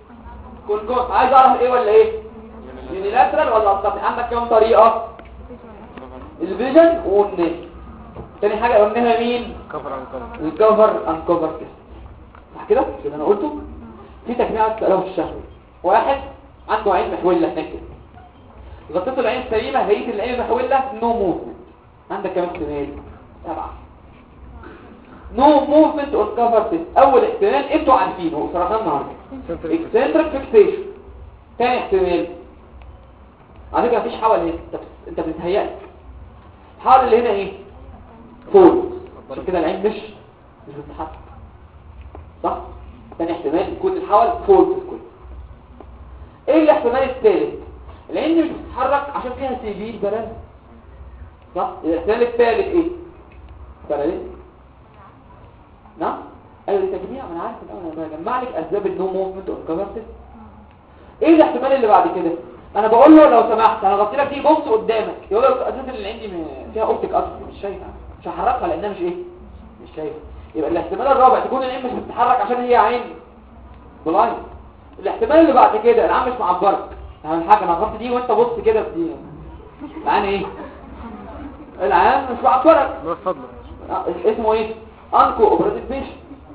كونجوت عايز اعرف ايه ولا ايه يونيلاترال ولا اسقطي عندك كام طريقه الفيجن والنت تاني حاجه قلناها مين
كفر عن كفر
الكفر ان كفر تيست صح كده مش اللي انا قلته في تجميع تساله في الشهر واحد عنده عين محوله هناك كده غطيت العين السليمه لقيت العين المحوله نو موفمنت عندك كام احتمال سبعه نو موفمنت اون كفر تيست اول احتمال انتوا عارفينه صراحه النهارده اكسنتريك فيكسيشن تاني احتمال على فكره مفيش حول هنا انت بت- انت بتتهيأ الحول اللي هنا ايه فوق عشان كده العين مش مش بتتحرك صح تاني احتمال يكون الحول فوق الكل ايه الاحتمال الثالث العين مش بتتحرك عشان فيها سيفير بلد صح الاحتمال الثالث ايه بلد نعم ايوه التجميع انا عارف الاول انا بجمع لك اسباب النو موفمنت اون كفرت ايه الاحتمال اللي بعد كده انا بقول له لو سمحت انا غطي لك دي بص قدامك يقول لك اساسا اللي عندي م- فيها اوبتيك اصلا مش شايفها مش هحركها لانها مش ايه مش شايفه يبقى الاحتمال الرابع تكون العين مش بتتحرك عشان هي عين بلايند الاحتمال اللي بعد كده العين مش معبرك يعني حاجه انا غطي دي وانت بص كده في دي العين ايه العين مش معبرك
من فضلك
آه، اسمه ايه انكو اوبراتيف بيشن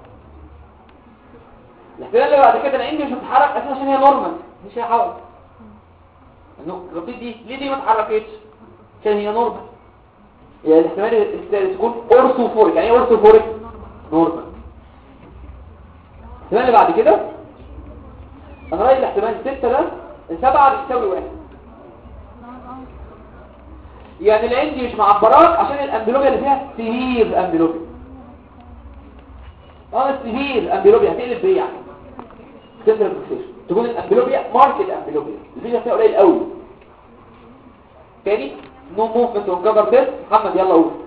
الاحتمال اللي بعد كده العين دي مش بتتحرك اساسا عشان هي نورمال مش هي حول انه الرصيد دي ليه دي ما اتحركتش عشان هي نورمال يعني الاحتمال الثالث يكون اورثوفوريك يعني ايه اورثوفوريك نورمال الاحتمال اللي بعد كده انا رايي الاحتمال الستة ده السبعة بتساوي واحد يعني العين دي مش معبراك عشان الامبلوبيا اللي فيها سهير امبلوبيا اه السهير امبلوبيا هتقلب بايه يعني سنترال فيكسيشن تكون الامبلوبيا ماركت امبلوبيا الفيجن فيها قليل قوي تاني نو موفمنت اون كفر تيست محمد يلا قول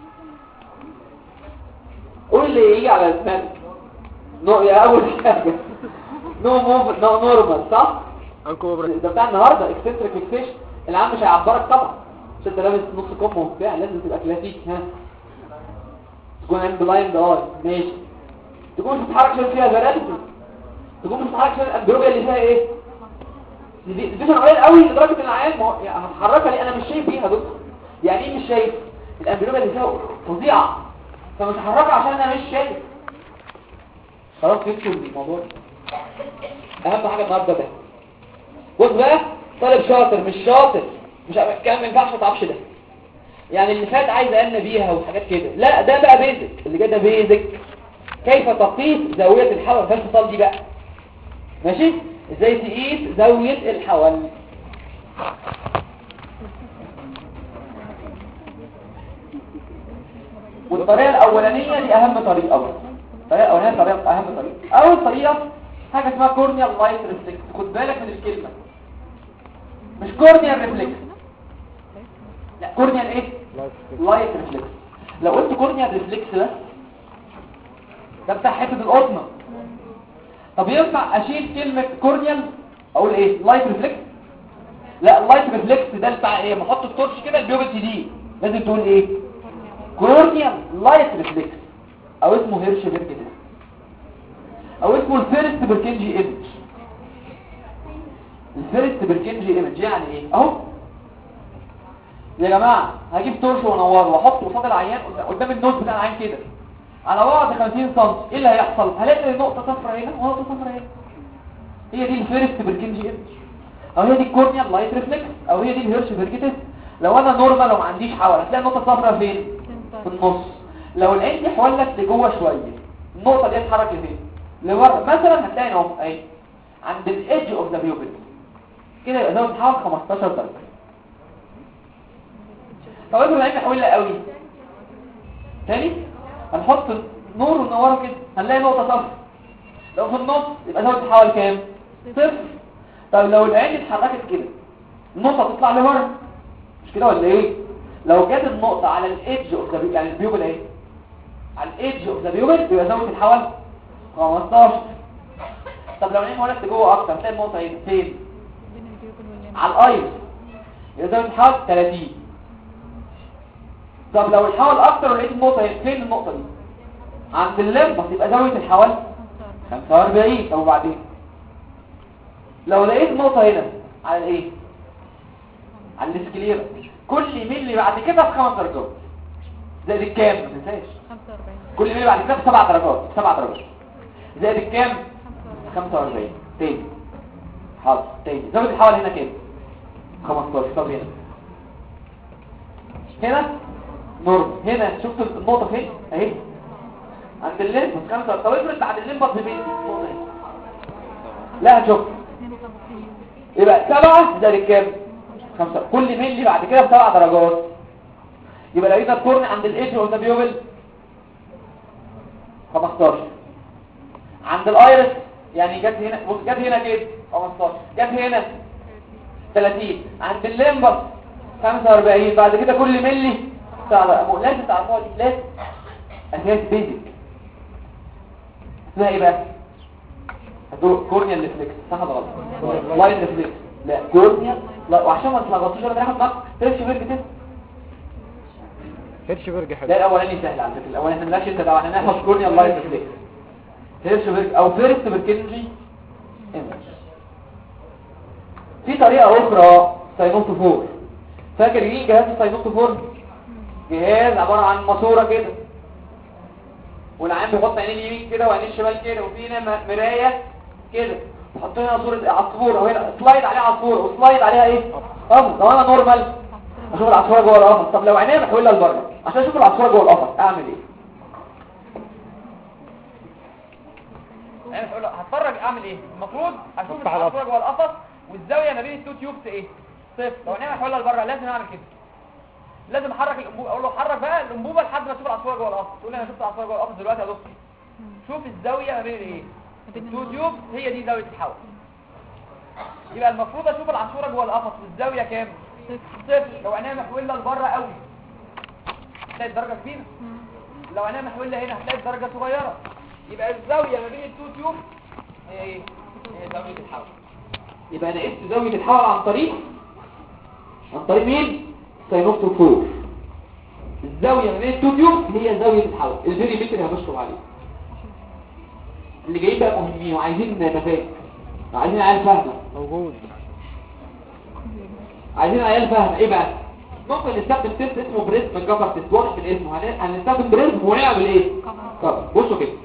قول اللي يجي على دماغك نو يا اول حاجه نو موفمنت نو نورمال صح
انكو اوبرا
ده بتاع النهارده اكسنتريك فيكسيشن العام مش هيعبرك طبعا عشان انت لابس نص كم وبتاع لازم تبقى كلاسيك ها تكون عند بلايند اه ماشي تكون مش بتتحرك عشان فيها فيراليتي تكون مش بتتحرك عشان الامبروبيا اللي فيها ايه دي دي قليل قوي لدرجه ان العيان ما هو- يعني هتحركها ليه انا مش شايف فيها دكتور يعني ايه مش شايف الامبروبيا اللي فيها فظيعه فمش هحركها عشان انا مش شايف خلاص فهمتوا الموضوع اهم حاجه النهارده ده بص بقى طالب شاطر مش شاطر مش عارف- الكلام ما ينفعش ما تعرفش ده يعني اللي فات عايز أقلنا بيها وحاجات كده لا ده بقى بيزك اللي جاي ده بيزك كيف تقيس زاوية الحول فالف صال دي بقى ماشي ازاي تقيس زاوية الحول والطريقة الأولانية دي أهم طريقة برضه الطريقة الأولانية طريقة أهم طريقة أول طريقة حاجة اسمها كورنيال لايت ريفلكس خد بالك من الكلمة مش كورنيال ريفلكس لا كورنيال ايه لايت ريفلكس لو قلت كورنيال ريفلكس ده ده بتاع حته القطنه طب ينفع اشيل كلمه كورنيال اقول ايه لايت ريفلكس لا اللايت ريفلكس ده بتاع ايه ما احط التورش كده البيوبل دي لازم تقول ايه كورنيال لايت ريفلكس او اسمه هيرش بيركت او اسمه الفيرست بركنجي ايمج الفيرست بركنجي ايمج يعني ايه اهو يا جماعه هجيب تورش وانوره واحطه قصاد العيان قدام- قدام النوز بتاع العيان كده على بعد 50 سم ايه اللي هيحصل هلاقي نقطه صفراء هنا ونقطه صفراء هنا هي دي الفيرست بركنجي ايمج او هي دي الكورنيال لايت ريفلكس او هي دي الهيرش بيركتس لو انا نورمال وما عنديش حول هتلاقي النقطه الصفراء فين في النص لو العين دي حولت لجوه شويه النقطه دي اتحرك لفين لبره مثلا هتلاقي اهو اهي عند الايدج اوف ذا بيوبل كده يبقى زاويه الحول 15 درجه طب افرض العين حولة قوي تاني هنحط نور ونوره كده هنلاقي نقطه صفر لو في النص يبقى زاويه الحول كام صفر طب لو العين اتحركت كده النقطه تطلع لبره مش كده ولا ايه لو جت النقطه على الايدج اوف ذا يعني البيوبل اهي على الايدج اوف ذا بيوبل يبقى زاويه الحول 15 طب لو العين ولدت جوه اكتر هتلاقي النقطه هنا فين على الايس يبقى زاويه الحول 30 طب لو الحول اكتر ولقيت النقطه هنا فين النقطه دي عند اللمبه يبقى زاويه الحول 45 طب وبعدين لو لقيت نقطة هنا على الايه على السكليرا كل ملي بعد كده في خمس درجات زائد الكام ما تنساش
45
كل ملي بعد كده بسبع درجات سبع درجات زائد الكام 45 تاني حاضر تاني زود الحوال هنا كام 15 طب هنا هنا نور هنا شفت النقطة فين اهي عند الليمبس خمسة طب افرض بعد الليمبس بين لا هتشوف
52
يبقى سبعة زائد الكام خمسة كل ملي بعد كده بسبع درجات يبقى لقينا الكورن عند الايدج قلنا بيوبل 15 عند الايرس يعني جت هنا بص جت هنا كده 15 جت هنا 30 عند الليمبس 45 بعد كده كل ملي بتاع لازم تعرفوها دي لازم اساس بيزك اسمها ايه بقى هتقول كورنيال ريفلكس صح ولا غلط لاين ريفلكس لا كورنيال لا وعشان ما تلخبطوش انا بناخد نقط ترش بيرج كده
هيرشبرج حلو
لا الاولاني سهل على فكره الاولاني احنا مالناش انت بقى احنا ناخد كورنيال لاين ريفلكس ترش بيرج او فيرست بيركنجي ايمج في طريقه اخرى ساينوتوفور فاكر ايه جهاز الساينوتوفور جهاز عباره عن ماسوره كده والعين بيحط عينيه اليمين كده وعينيه الشمال كده وفي هنا م- مرايه كده تحط هنا صوره عصفور او هنا سلايد عليها عصفور وسلايد عليها ايه قمر لو انا نورمال اشوف العصفوره جوه القفص طب لو عينيا محوله لبره عشان اشوف العصفوره جوه القفص اعمل ايه انا بقول هتفرج اعمل ايه المفروض اشوف
افتح
العصفوره جوه القفص والزاويه ما بين التو تيوبس ايه صفر لو عينيا محوله لبره لازم اعمل كده لازم احرك الانبوبه اقول له حرك بقى الانبوبه لحد ما اشوف العصفوره جوه القفص تقول لي انا شفت العصفوره جوه القفص دلوقتي يا دكتور شوف الزاويه ما بين الايه التو تيوب هي دي زاويه الحول يبقى المفروض اشوف العصفوره جوه القفص والزاويه كام صفر لو عينيها محوله لبره قوي هتلاقي الدرجه كبيره لو عينيها محوله هنا هتلاقي الدرجه صغيره يبقى الزاويه ما بين التو تيوب هي ايه هي زاويه الحول يبقى انا قست زاويه الحول عن طريق عن طريق مين ساينوستوفور الزاويه ما بين التو تيوب هي زاويه الحول الفيري متر هنشطب عليه اللي جايين بقى مهمين وعايزين مفاهيم عايزين عيال فاهمه
موجود
عايزين عيال فاهمه ايه بقى ممكن نستخدم تيست اسمه بريزم كفر تيست واضح من اسمه هن- هنستخدم بريزم ونعمل ايه كفر بصوا كده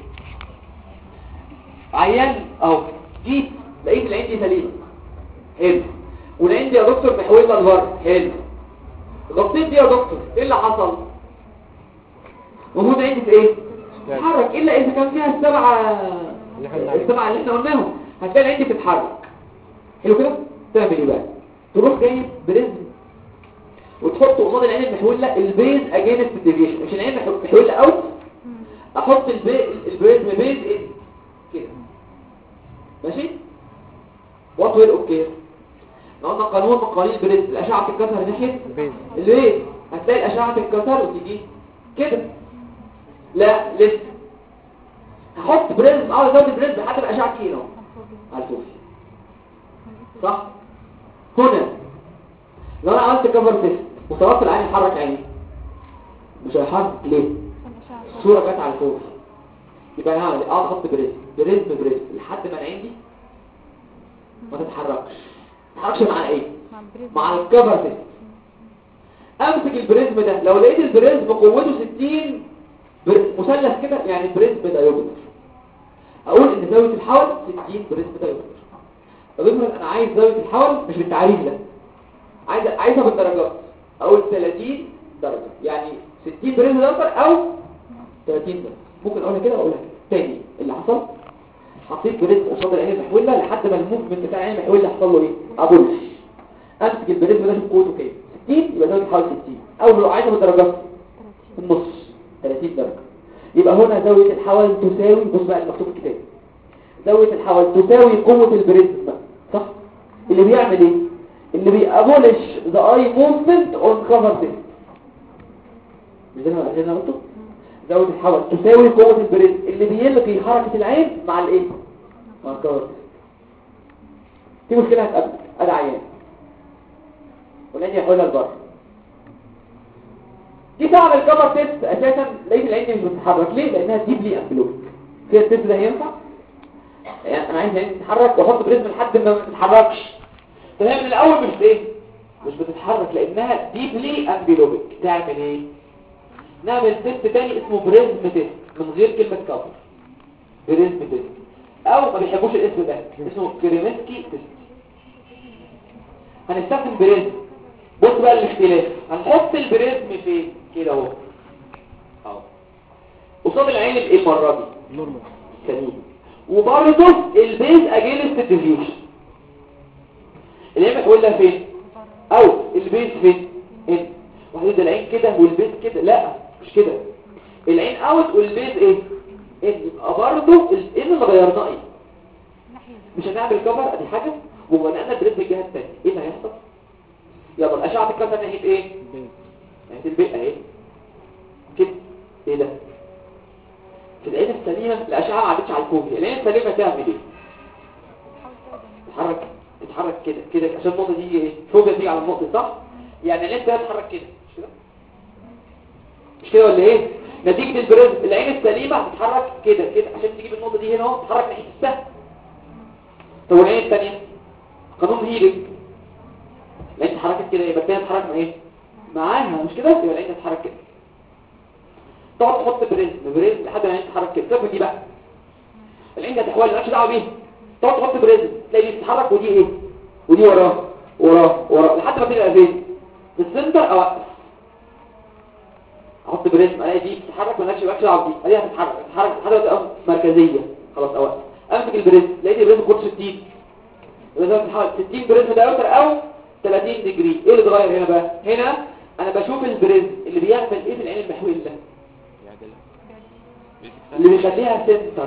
عيان اهو جيت لقيت العين دي سليمه حلو والعين دي يا دكتور محولها لبره حلو غطيت دي يا دكتور ايه اللي حصل المفروض عندي في ايه تتحرك الا اذا كان فيها السبعه
اللي احنا بنعمله.
السبعه اللي احنا قلناهم هتلاقي العين دي بتتحرك حلو كده تعمل ايه بقى تروح جايب بريزم وتحط قصاد العين المحوله البيز اجينست ديفيشن مش العين المحو- محوله اوت احط البي... البريزم بيز إيه؟ كده ماشي وات ويل اوكي قلنا قانون من قوانين البريزم الاشعه بتتكسر ناحيه
بيز
ليه هتلاقي الاشعه تتكسر وتيجي كده لا لسه هحط بريزم اه زود بريزم لحد ما الاشعه تيجي اهو على الكوفي صح هنا لو انا عملت كفر تيست وطلبت العين يحرك عيني مش هيحرك ليه الصوره جت على الكوفي يبقى انا هعمل ايه اقعد احط بريزم بريزم بريزم لحد ما العين دي ما تتحركش ما تتحركش مع ايه
مع البريد
مع الكفر تيست امسك البريزم ده لو لقيت البريزم قوته 60 بر- مثلث كده يعني البريزم ده يقدر اقول ان زاويه الحول 60 بريزم ده يقدر طب افرض انا عايز زاويه الحول مش بالتعريف ده عايز عايزها بالدرجات اقول 30 درجه يعني 60 بريزم ده يقدر او 30 درجه ممكن اقولها كده واقولها كده. تاني اللي حصل حطيت بريزم قصاد العين المحوله لحد ما الموفمنت بتاع العين المحوله حصل له ايه ابولش امسك البريزم ده شوف قوته كام 60 يبقى زاويه الحول 60 او لو عايزها بالدرجات في النص 30 درجة يبقى هنا زاوية الحول تساوي بص بقى المكتوب في الكتاب زاوية الحول تساوي قوة البريزم صح اللي بيعمل ايه اللي بيأبولش the eye movement on cover this مش ده اللي انا قلته زاوية الحول تساوي قوة البريزم اللي بيلغي حركة العين مع الايه مع الكفر في مشكلة هتقابلك ادي عيان والعين يحولها لبره دي تعمل كفر تيست اساسا لقيت العين مش بتتحرك ليه لانها ديبلي امبلوك فيها التيست ده ينفع يعني انا عايز يعني تتحرك واحط بريزم لحد ما ما تتحركش فهي من الاول مش ايه مش بتتحرك لانها ديبلي امبيلوبيك تعمل ايه نعمل تيست تاني اسمه بريزم تيست من غير كلمة كفر بريزم تيست او ما بيحبوش الاسم ده اسمه كريمسكي تيست هنستخدم بريزم بص بقى الاختلاف هنحط البريزم فين كده اهو اهو قصاد العين الايه المره دي
نورمال
سليم وبرضه البيز اجينست ديفيوشن العين بتقول لها فين او البيز فين هنا واحد ده العين كده والبيز كده لا مش كده العين اوت والبيز ايه ان يبقى برضه ال- ايه اللي غيرناه ايه مش هنعمل كفر ادي حاجه وبنقلنا البريد بالجهه الثانيه ايه اللي هيحصل يلا الاشعه الكفر ناحيه ايه ناحيه البيئه اهي كده ايه ده في العين السليمه الاشعه ما عدتش على الكوبي العين السليمه تعمل ايه تتحرك تتحرك كده كده عشان النقطه دي ايه فوق تيجي على النقطه صح يعني العين ده تتحرك كده مش كده مش كده ولا ايه نتيجه البريزم العين السليمه هتتحرك كده كده عشان تجيب النقطه دي هنا اهو تتحرك ناحيه السهم طب والعين الثانيه قانون هيلينج العين اتحركت كده يبقى الثانيه تتحرك مع ايه معاها مش كده يبقى العين تتحرك كده تقعد تحط بريزم بريزم لحد ما العين تتحرك كده شوف دي بقى العين دي هتحول مالكش دعوه بيها تقعد تحط بريزم تلاقي دي بتتحرك ودي ايه ودي وراه وراه وراه لحد ما تبقى فين في السنتر اوقف احط بريزم الاقي دي بتتحرك مالكش مالكش دعوه بدي الاقيها تتحرك تتحرك لحد ما تبقى مركزيه خلاص اوقف امسك البريزم لقيت البريزم كود 60 يبقى ده بتحاول 60 بريزم دايوتر او 30 ديجري ايه اللي اتغير هنا بقى هنا انا بشوف البريزم اللي بيعمل ايه في العين المحويل ده اللي بيخليها سنتر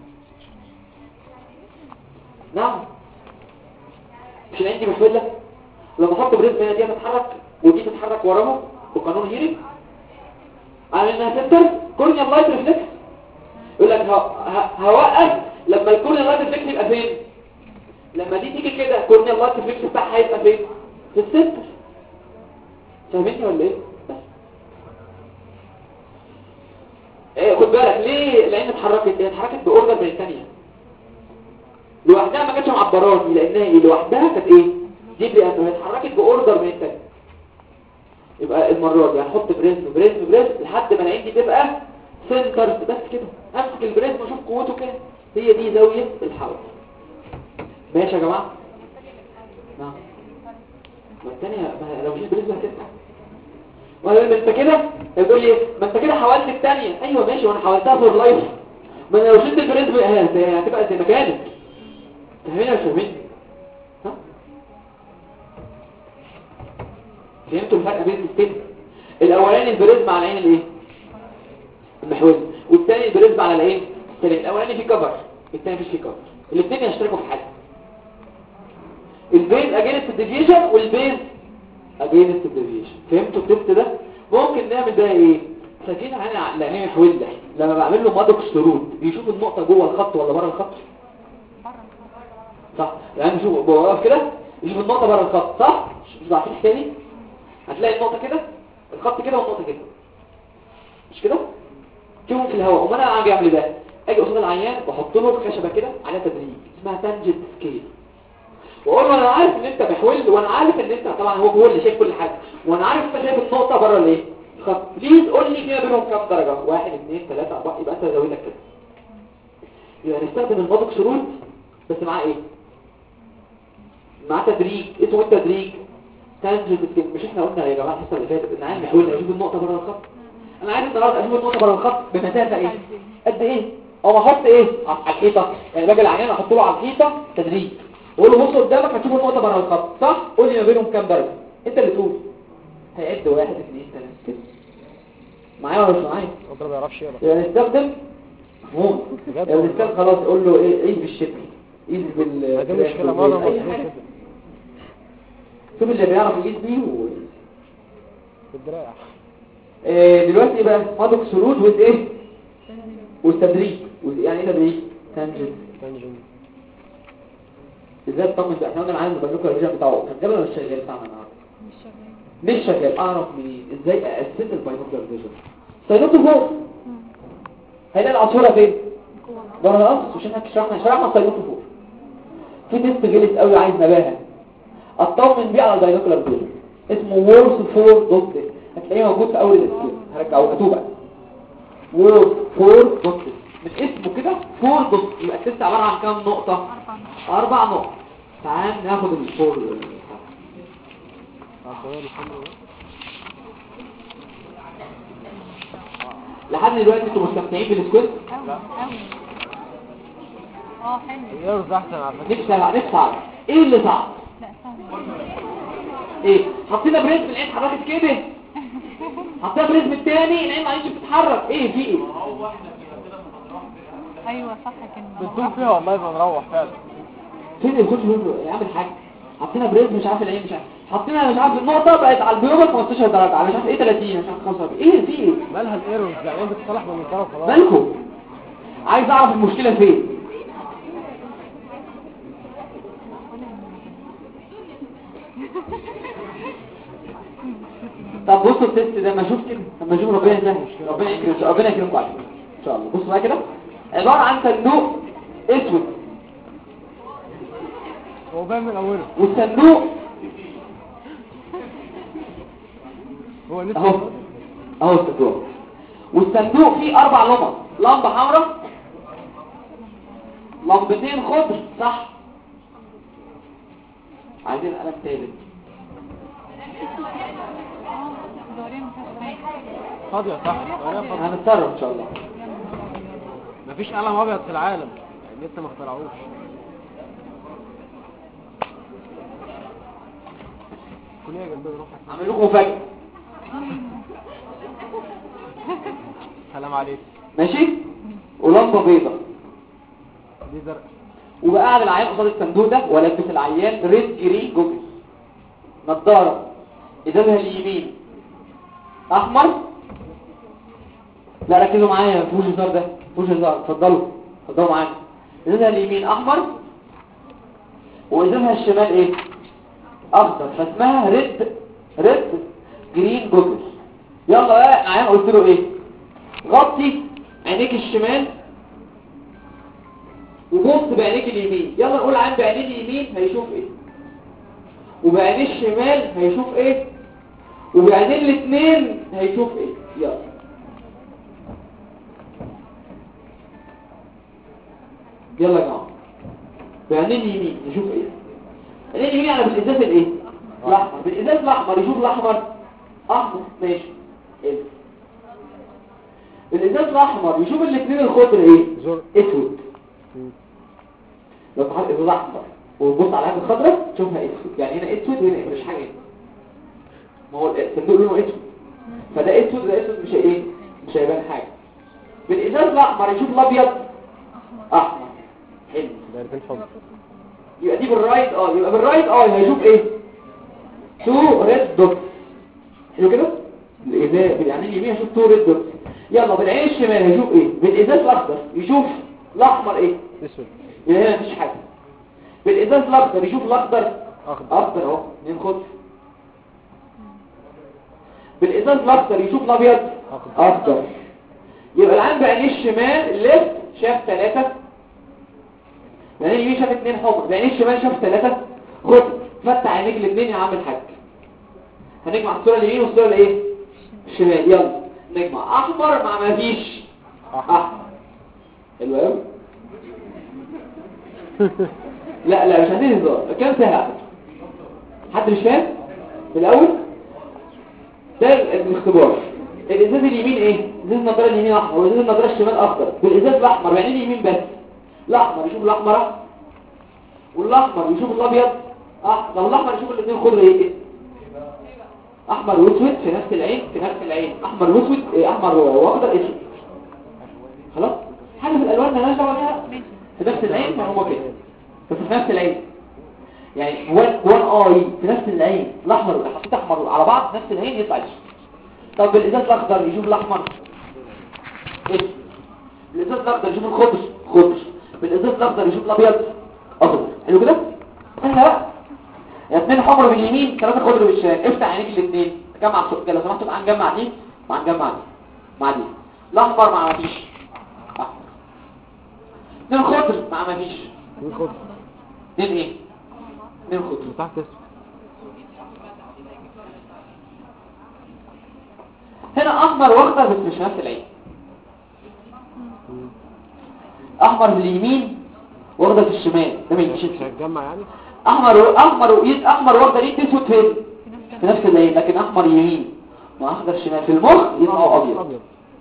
نعم مش العين دي محوله لما احط بريزم هنا دي هتتحرك ودي تتحرك وراها بقانون هيري على انها سنتر كورنيال لايت ريفلكس يقول لك ه- ه- هوقف لما الكورنيال لايت ريفلكس يبقى فين لما دي تيجي كده كورنيال لايت ريفلكس بتاعها هيبقى فين في السنتر فاهميني ولا ايه بس ايه خد بالك ليه العين اتحركت هي اتحركت باوردر من الثانيه لوحدها ما كانتش معبراني لانها ايه لوحدها كانت ايه دي اللي هي اتحركت باوردر من الثانيه يبقى المره دي هنحط بريزم بريزم بريزم لحد ما العين دي تبقى سنتر بس كده امسك البريزم واشوف قوته كام هي دي زاويه الحول ماشي يا جماعه نعم ما الثانيه ما لو مش بريزم هتفتح ولا ما انت كده يقول لي ما انت كده حاولت الثانيه ايوه ماشي وانا حاولتها فور لايف ما انا لو شلت البريزم اه هتبقى زي مكانك فاهمين ولا مش فاهمين ها فهمتوا الفرق بين الاثنين الاولاني البريزم على العين الايه المحوري والثاني البريزم على العين الثاني الاولاني فيه كفر الثاني مفيش فيه كفر الاثنين يشتركوا في حاجه البيز اجينست الديفيشن والبيز اجينست الديفيشن فهمتوا التست ده ممكن نعمل ده ايه فاكرين عن العين المحوري ده لما بعمل له مادوكس ترود بيشوف النقطه جوه الخط ولا بره الخط صح يعني شوف بوقف كده يشوف النقطة بره الخط صح مش مش عارفين الحكايه دي هتلاقي النقطة كده الخط كده والنقطة كده مش كده شوفهم في الهواء وما انا اجي اعمل ده اجي قصاد العيان واحط له خشبة كده عليها تدريج اسمها تانجنت سكيل واقول له انا عارف ان انت محول وانا عارف ان انت طبعا هو هو اللي شايف كل حاجة وانا عارف انت شايف النقطة بره الايه الخط بليز قول لي فيها بينهم كام درجة واحد اثنين ثلاثة اربعة يبقى انت زاوية كده يبقى نستخدم المادوكس رول بس معاه ايه مع تدريج اسمه التدريج تنجز السن مش احنا قلنا يا جماعه الحصه اللي فاتت ان عين محاول اشوف النقطه بره الخط انا عايز النهارده اشوف النقطه بره الخط بمسافه ايه قد ايه او احط ايه على الحيطه يعني باجي العيان احط له على الحيطه تدريج واقول له بص قدامك هتشوف النقطه بره الخط صح قول لي ما بينهم كام درجه انت اللي تقول هيعد واحد اثنين ثلاثه كده معايا ولا مش معايا
الراجل ما بيعرفش يقرا
يعني نستخدم مفهوم
بجد
يعني نستخدم خلاص قول له ايه قيس بالشكل قيس بال
دي مشكله معظم
أي
المصريين
حاجة.
كده
شوف اللي بيعرف يقيس بيه و...
في الدراع
آه، دلوقتي ايه بقى مادوك سرود وذ ايه والتدريج وذ- يعني ايه تدريج تانجنت
تنجم
ازاي تطمن بقى احنا قلنا معانا البنوك الريجن بتاعه شغال ولا مش شغال بتاعنا النهارده مش شغال اعرف منين ازاي اسس الباينوكلر فيجن ساينوتو فوق هيلاقي العصفوره فين بره نص مش احنا شرحنا شرحنا الساينوفور في تيست غلس قوي عايز نباهه اطمن بيه على الداينوكلر دول اسمه وورس فور دوت هتلاقيه موجود في اول الاسكيل هرجعه هاتوه بقى وورس فور دوت مش اسمه كده فور دوت يبقى التيست عباره عن كام نقطه اربع نقط تعال ناخد الفور لحد دلوقتي انتوا مستمتعين بالسكويت
أوي أوي اه حلو
يرز احسن على فكره
نفسي نفسي اعرف ايه اللي صعب
لا سهل
ايه حطينا بريزم العين اتحركت كده حطينا بريزم التاني العين ما عادش بتتحرك ايه في ايه
ايوه صح كده
بنتوه فيها والله بنروح فعلا
فين الكوتش بيقول يا عم الحاج حطينا بريزم مش عارف العين مش عارف حطينا مش عارف النقطه بقت على البيوبل 15 درجه على مش عارف ايه 30 مش عارف 45 ايه في ايه
مالها الايرورز يعني انت بتصلح بالمنظره وخلاص
مالكم عايز اعرف المشكله فين طب بصوا التست ده ما اشوف كده لما اشوف ربنا يسهل ربنا يكرم ربنا يكرمكم عليه ان شاء الله بصوا بقى كده عباره عن صندوق اسود
هو باين من اوله
والصندوق
هو
اهو
نفسه
اهو الصندوق والصندوق فيه اربع لمبات لمبه حمراء لمبتين خضر صح عايزين قلم تالت
دورين مش
فاضيه صح فاضيه فاضيه
هنتصرف ان شاء الله
مفيش قلم ابيض في العالم يعني لسه ما اخترعوش كليه جنبي روح
اعمل لكم مفاجاه
سلام عليكم
ماشي ولمبه بيضاء
دي زرق
وبقى قاعد العيان قصاد الصندوق ده ولبس العيان ريد جرين جوجل نضاره ازازها اليمين احمر لا ركزوا معايا ما فيهوش هزار ده ما فيهوش هزار اتفضلوا اتفضلوا معايا ازازها اليمين احمر وازازها الشمال ايه اخضر فاسمها ريد ريد جرين جوجل يلا بقى العيان قلت له ايه غطي عينيك الشمال وبص بعينيك اليمين يلا نقول عن بعينيه اليمين هيشوف ايه وبعينيه الشمال هيشوف ايه وبعينيه الاثنين هيشوف ايه يلا يلا يا جماعه بعينيه اليمين يشوف ايه بعينيه اليمين على بالازاز الايه الاحمر بالازاز الاحمر يشوف الاحمر احمر ماشي ايه الازاز الاحمر يشوف الاثنين الخضر ايه
زرق
اسود لو تحط ازاز احمر وتبص على العين الخضراء تشوفها اسود يعني هنا اسود وهنا مش حاجه ما هو الصندوق لونه اسود فده اسود وده اسود مش ايه مش هيبان حاجه بالازاز الاحمر يشوف الابيض احمر حلو
دايرتين حب
يبقى دي بالرايت اه يبقى بالرايت اه هيشوف ايه تو ريد دوت حلو كده الازاز بالعين اليمين هيشوف تو ريد دوت يلا بالعين الشمال هيشوف ايه بالازاز الاخضر يشوف الاحمر ايه
اسود
يبقى هنا مفيش حاجه بالازاز الاخضر يشوف الاخضر
اخضر
اخضر اهو اتنين خضر بالازاز الاخضر يشوف الابيض
اخضر
اخضر يبقى العين بعينيه الشمال الليفت شاف ثلاثة بعينيه اليمين شاف اتنين حمر بعينيه الشمال شاف ثلاثة خضر فتح عينيك الاثنين يا عم الحاج هنجمع الصورة اليمين والصورة الايه الشمال يلا نجمع احمر مع ما فيش
احمر
احمر حلو قوي لا لا مش عايزين هزار كام سهل على فكرة. حد مش فاهم من الاول ده الاختبار الازاز اليمين ايه ازاز النظاره اليمين احمر وازاز النظاره الشمال اخضر بالازاز الاحمر يعني اليمين بس الاحمر يشوف الاحمر والاحمر يشوف الابيض احمر لو الاحمر يشوف الاثنين خضر ايه احمر واسود في نفس العين في نفس العين احمر واسود إيه، احمر واخضر اسود خلاص حاجه في الالوان مالهاش دعوه بيها
ماشي
في نفس العين فهو كده بس في نفس العين يعني وان وان اي في نفس العين الاحمر لو حطيت احمر على بعض في نفس العين يطلع اسود طب بالازاز الاخضر يشوف الاحمر اسود بالازاز الاخضر يشوف الخضر خضر بالازاز الاخضر يشوف الابيض اخضر حلو كده احنا بقى اثنين حمر باليمين ثلاثه خضر بالشمال افتح عينيك الاثنين جمع الصوت كده لو سمحتوا تعال نجمع دي مع نجمع دي مع دي الاحمر مع مفيش احمر خضر ما ما فيش
مين خد
اتنين ايه اتنين خضر
من تحت اسم
هنا احمر واخضر بس مش نفس العين احمر في اليمين واخضر في الشمال ده ما يمشيش
مش هيتجمع يعني
احمر احمر وايد احمر واخضر ايد اسود فين
في نفس
في نفس العين لكن احمر يمين واخضر شمال في المخ يبقى ابيض
ابيض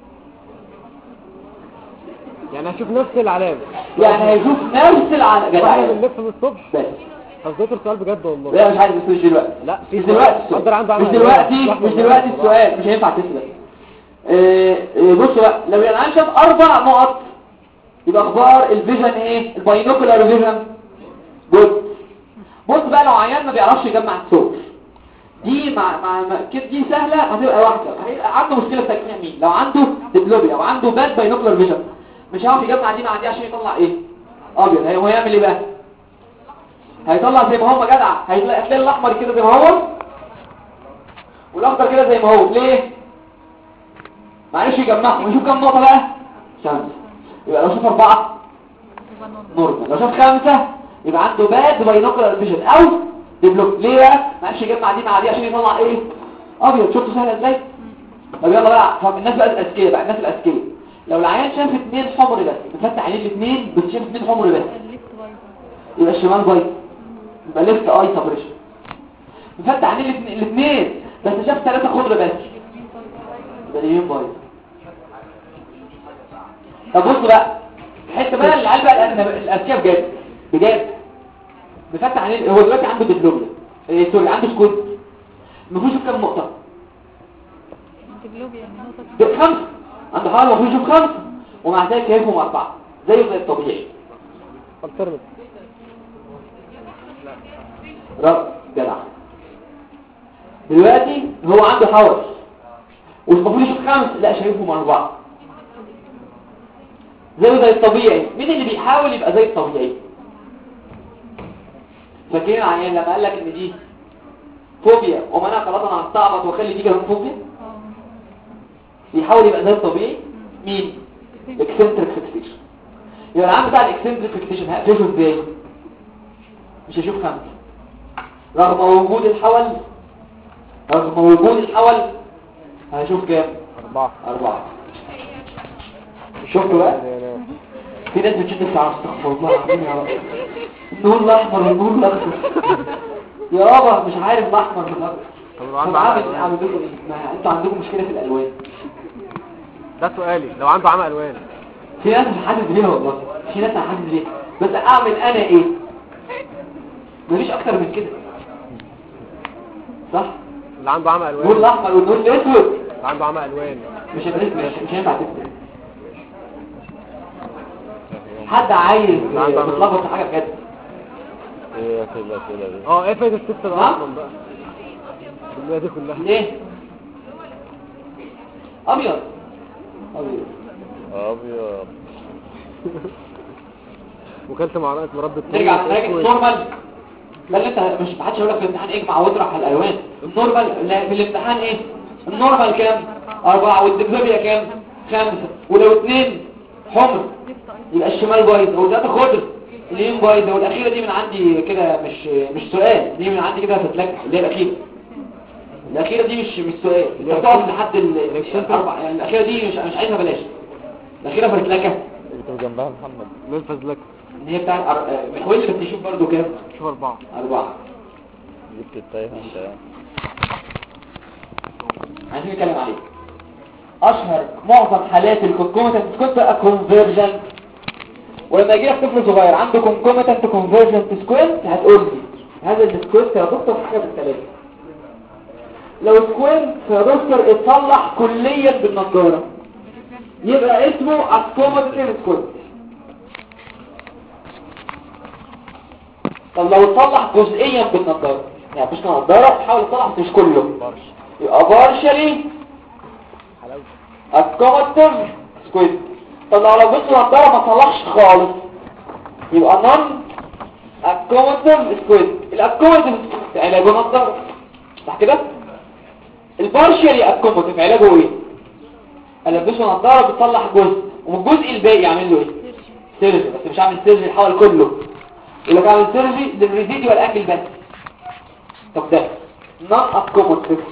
يعني هشوف نفس العلامة
يعني هيشوف نفس العلامه
واحنا
جدع
بنلف من الصبح
بس
حظيت السؤال بجد والله
لا مش عارف بس مش دلوقتي
لا
مش دلوقتي
قدر عنده
مش
عمل
دلوقتي
لحظة
مش
والله.
دلوقتي السؤال مش هينفع تسأل آه، آه، بصوا بقى لو العيان شاف اربع نقط يبقى اخبار الفيجن ايه الباينوكولار فيجن جود بص بقى لو عيان ما بيعرفش يجمع الصوت دي مع مع مع- كده دي سهله هتبقى واحده هيبقى عنده مشكله في تجميع مين لو عنده ديبلوبيا او عنده باد باينوكولار فيجن مش هيعرف يجمع دي مع دي عشان يطلع ايه ابيض هي- هو هيعمل ايه بقى هيطلع زي ما هو جدع هيطلع هتلاقي الاحمر كده زي ما هو والاخضر كده زي ما هو ليه معلش يجمعهم ونشوف كام نقطه بقى خمسه يبقى لو شوف اربعه
يبقى نورمال
نورمال لو شاف خمسه يبقى عنده باد باينوكولار فيجن او ديبلوك ليه بقى معلش يجمع دي مع دي عشان يطلع ايه ابيض شفتوا سهله ازاي طب يلا بقى طب الناس بقى الاذكياء بقى الناس الاذكياء لو العيان شاف اثنين حمر بس بفتح عينيه الاثنين بس شاف اثنين حمر بس
الليفت بايظه
يبقى الشمال بايظ يبقى ليفت اي سبريشن بفتح عينيه الاثنين الاثنين بس شاف ثلاثه خضر بس يبقى اليمين بايظ طب بصوا بقى الحته بقى العيال بقى الأذ- الاذكياء بجد بجد بفتح عينيه هو دلوقتي عنده دبلوميا إيه سوري عنده سكوت المفروض يشوف كام نقطه
دبلوبيا يعني نقطه
ده خمسه عنده حوالي المفروض يشوف خمسه ومع ذلك شايفهم اربعه زيه زي الطبيعي
الترمت
رب جدع دلوقتي هو عنده حوش والمفروض يشوف خمس لا شايفهم اربعه زيه زي الطبيعي مين اللي بيحاول يبقى زي الطبيعي فاكرين العيان لما قال لك ان دي فوبيا وما انا خلاص انا هستعبط واخلي دي كمان فوبيا
اه
بيحاول يبقى زي الطبيعي مين اكسنتريك فيكسيشن يبقى العام بتاع الاكسنتريك فيكسيشن هقفشه ازاي مش هشوف خمسه رغم وجود الحول رغم وجود الحول هشوف كام
أربعة
أربعة شفتوا بقى في ناس بتشد الشعر استغفر الله العظيم يا رب النور الأحمر والنور الأخضر يا رابا مش عارف الأحمر من الأخضر
طب لو
طب
عنده
عامل
عمى
عامل لكم ايه؟ ما انتوا عندكم مشكلة في الألوان
ده سؤالي لو عنده عمى ألوان
في ناس مش حاسس بيها والله في ناس مش حاسس بيها بس اعمل انا ايه مفيش اكتر من كده صح
اللي عنده عمى
النور
ألوان
الاحمر والنور الاسود
اللي عنده عمى ألوان
مش هيبقى مش مش هينفع تكتب حد عايز
عنده عمى.
يتلخبط في حاجه بجد
ايه كل الاسئله دي
اه ايه فايدة الست ده
نعم.
اصلا بقى الدنيا دي كلها
ليه ابيض ابيض
ابيض
وكلت معلقة مربى
نرجع نراجع النورمال ده اللي انت مش محدش يقول لك في الامتحان اجمع واطرح الالوان النورمال لا، في الامتحان ايه النورمال كام أربعة والدبلوبيا كام خمسة ولو اتنين حمر يبقى الشمال بايظ او ده خضر اليمين بايظ والاخيره دي من عندي كده مش مش سؤال دي من عندي كده هتتلك اللي هي الاخيره الاخيره دي مش مش سؤال
اللي هي
انت تقعد
الأخيرة-
لحد ال-
الأكسنتر.
الاربع يعني الاخيره دي مش مش عايزها بلاش الاخيره فتلكه
كنت جنبها محمد
منفذ لك
ان هي بتاعت أر- محولي بس تشوف برضو كام
شوف أربعة
اربعه
جبت التايهه انت يعني
عايزين نتكلم عليه اشهر معظم حالات الكونكوميتنت سكوت بقى كونفرجنت ولما يجي لك طفل صغير عنده كونكوميتنت كونفرجنت سكوينت هتقول لي هذا السكوينت يا دكتور حاجه بالثلاثه لو سكوينت يا دكتور اتصلح كليا بالنضاره يبقى اسمه اكوميتنت سكوينت طب لو اتصلح جزئيا بالنضاره يعني مش نضاره تحاول تصلح بس مش كله يبقى partially accommodative squid طب لو لبست نضاره ما صلحش خالص يبقى non accommodative squid الاكوموديتيف علاجه نضاره صح كده البارشالي accommodative علاجه ايه البسه نضاره بتصلح جزء والجزء الباقي يعمل له ايه سيرجي بس مش عامل سيرجي الحول كله يقول لك عامل سيرجي للريزيديوال انجل بس طب ده نون اكومود فيكس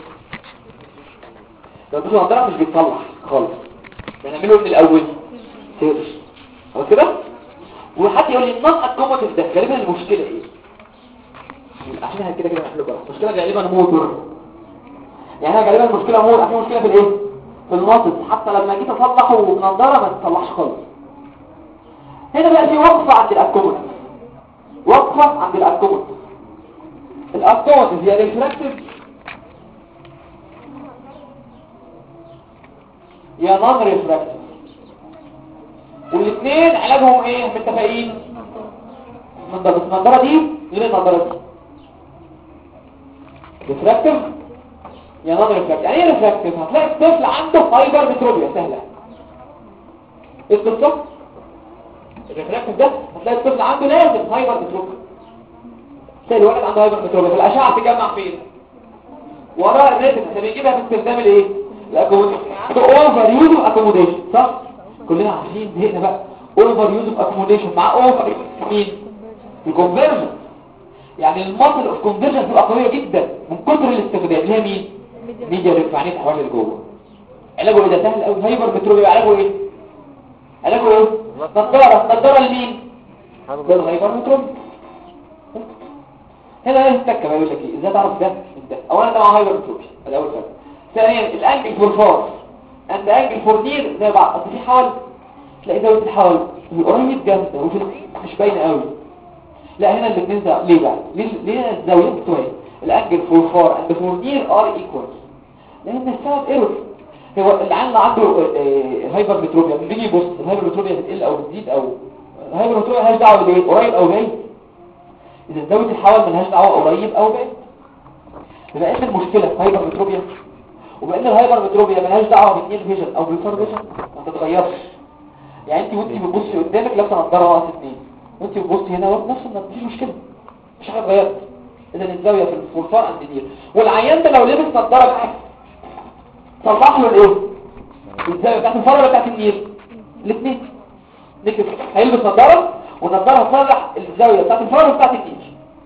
لو تبصوا نظرة مش بيتصلح خالص بنعمله من الاول سيرجي خلاص كده وحد يقول لي النون اكومود ده غالبا المشكله ايه عشان احنا كده كده نحله بقى المشكله غالبا موتور يعني انا غالبا المشكله موتور في مشكله في الايه في الناقص حتى لما جيت اصلحه بنضاره ما تتصلحش خالص هنا بقى في وقفه عند الاكومود وقفه عند الاكومود الاكومود هي ريفراكتيف يا نون ريفراكتيف والاثنين علاجهم ايه متفقين النضاره بس النضاره دي غير النضاره دي ريفراكتيف يا نون ريفراكتيف يعني ايه ريفراكتيف هتلاقي الطفل عنده هايبر متروبيا سهله ايه القصه الريفراكتيف ده هتلاقي الطفل عنده لازم هايبر متروبيا تلاقي الولد عنده هايبر متروبيا في الاشعه تجمع فين وراء الريتم عشان يجيبها في استخدام الايه الاكوموديشن اوفر يوز اكوموديشن صح كلنا عارفين زهقنا بقى اوفر يوز اكوموديشن مع اوفر مين الكونفرجن يعني المصل اوف كونفرجن بتبقى قويه جدا من كتر الاستخدام اللي هي مين ميديا ريفعنيت حوالي اللي جوه علاجه ايه ده سهل قوي هايبر متروبيا علاجه ايه علاجه ايه نضاره نضاره لمين للهايبر متروبيا هنا ايه التكه بقى يقول لك ايه ازاي تعرف ده من ده اولا ده مع هايبر متروبيا ده اول فرق ثانيا الانجل فور فار اند انجل فور نير زي بعض اصل في حول تلاقي زاويه الحول في القريب جامده وفي البعيد مش باينه قوي لا هنا الاثنين ده ليه بقى ليه ليه الزاويه بتوعي الانجل فور فار اند فور نير ار ايكوال لان السبب ايرور هو اللي عنده عنده آه، هايبر متروبيا لما بيجي يبص الهايبر متروبيا بتقل او بتزيد او الهايبر متروبيا مالهاش دعوه بايه قريب او بعيد اذا زاويه الحول مالهاش دعوه قريب او بعيد يبقى ايه المشكله في هايبر متروبيا وبان الهايبر متروبيا مالهاش دعوه بالنيل فيجن او بالفار فيجن ما تتغيرش يعني انت وانت بتبصي قدامك لابسه نظاره ناقص اتنين وانت بتبصي هنا برضه نفس النظاره مفيش مشكله مش حاجه اتغيرت اذا الزاويه في الفار عند النيل والعيان ده لو لبس نظاره بقى صلح له الايه الزاويه بتاعت الفار ولا بتاعت النيل الاثنين نكتب هيلبس نظاره والنظاره هتصلح الزاويه بتاعت الفار وبتاعت النيل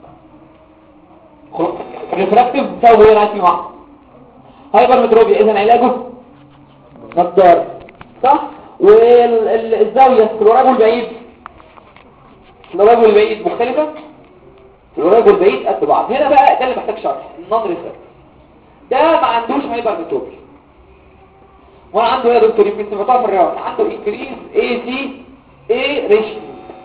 خلاص ريفراكتيف بتساوي ايه راسي واحد هايبر متروبيا اذا علاجه نظاره صح والزاويه في القريب والبعيد القريب والبعيد مختلفه القريب والبعيد قد بعض هنا بقى ده اللي محتاج شرح النون ريفراكتيف ده ما عندوش هايبر متروبيا وانا عنده ايه يا دكتور يمكن سمعتها في الرياضه عنده انكريز اي سي اي ريشيو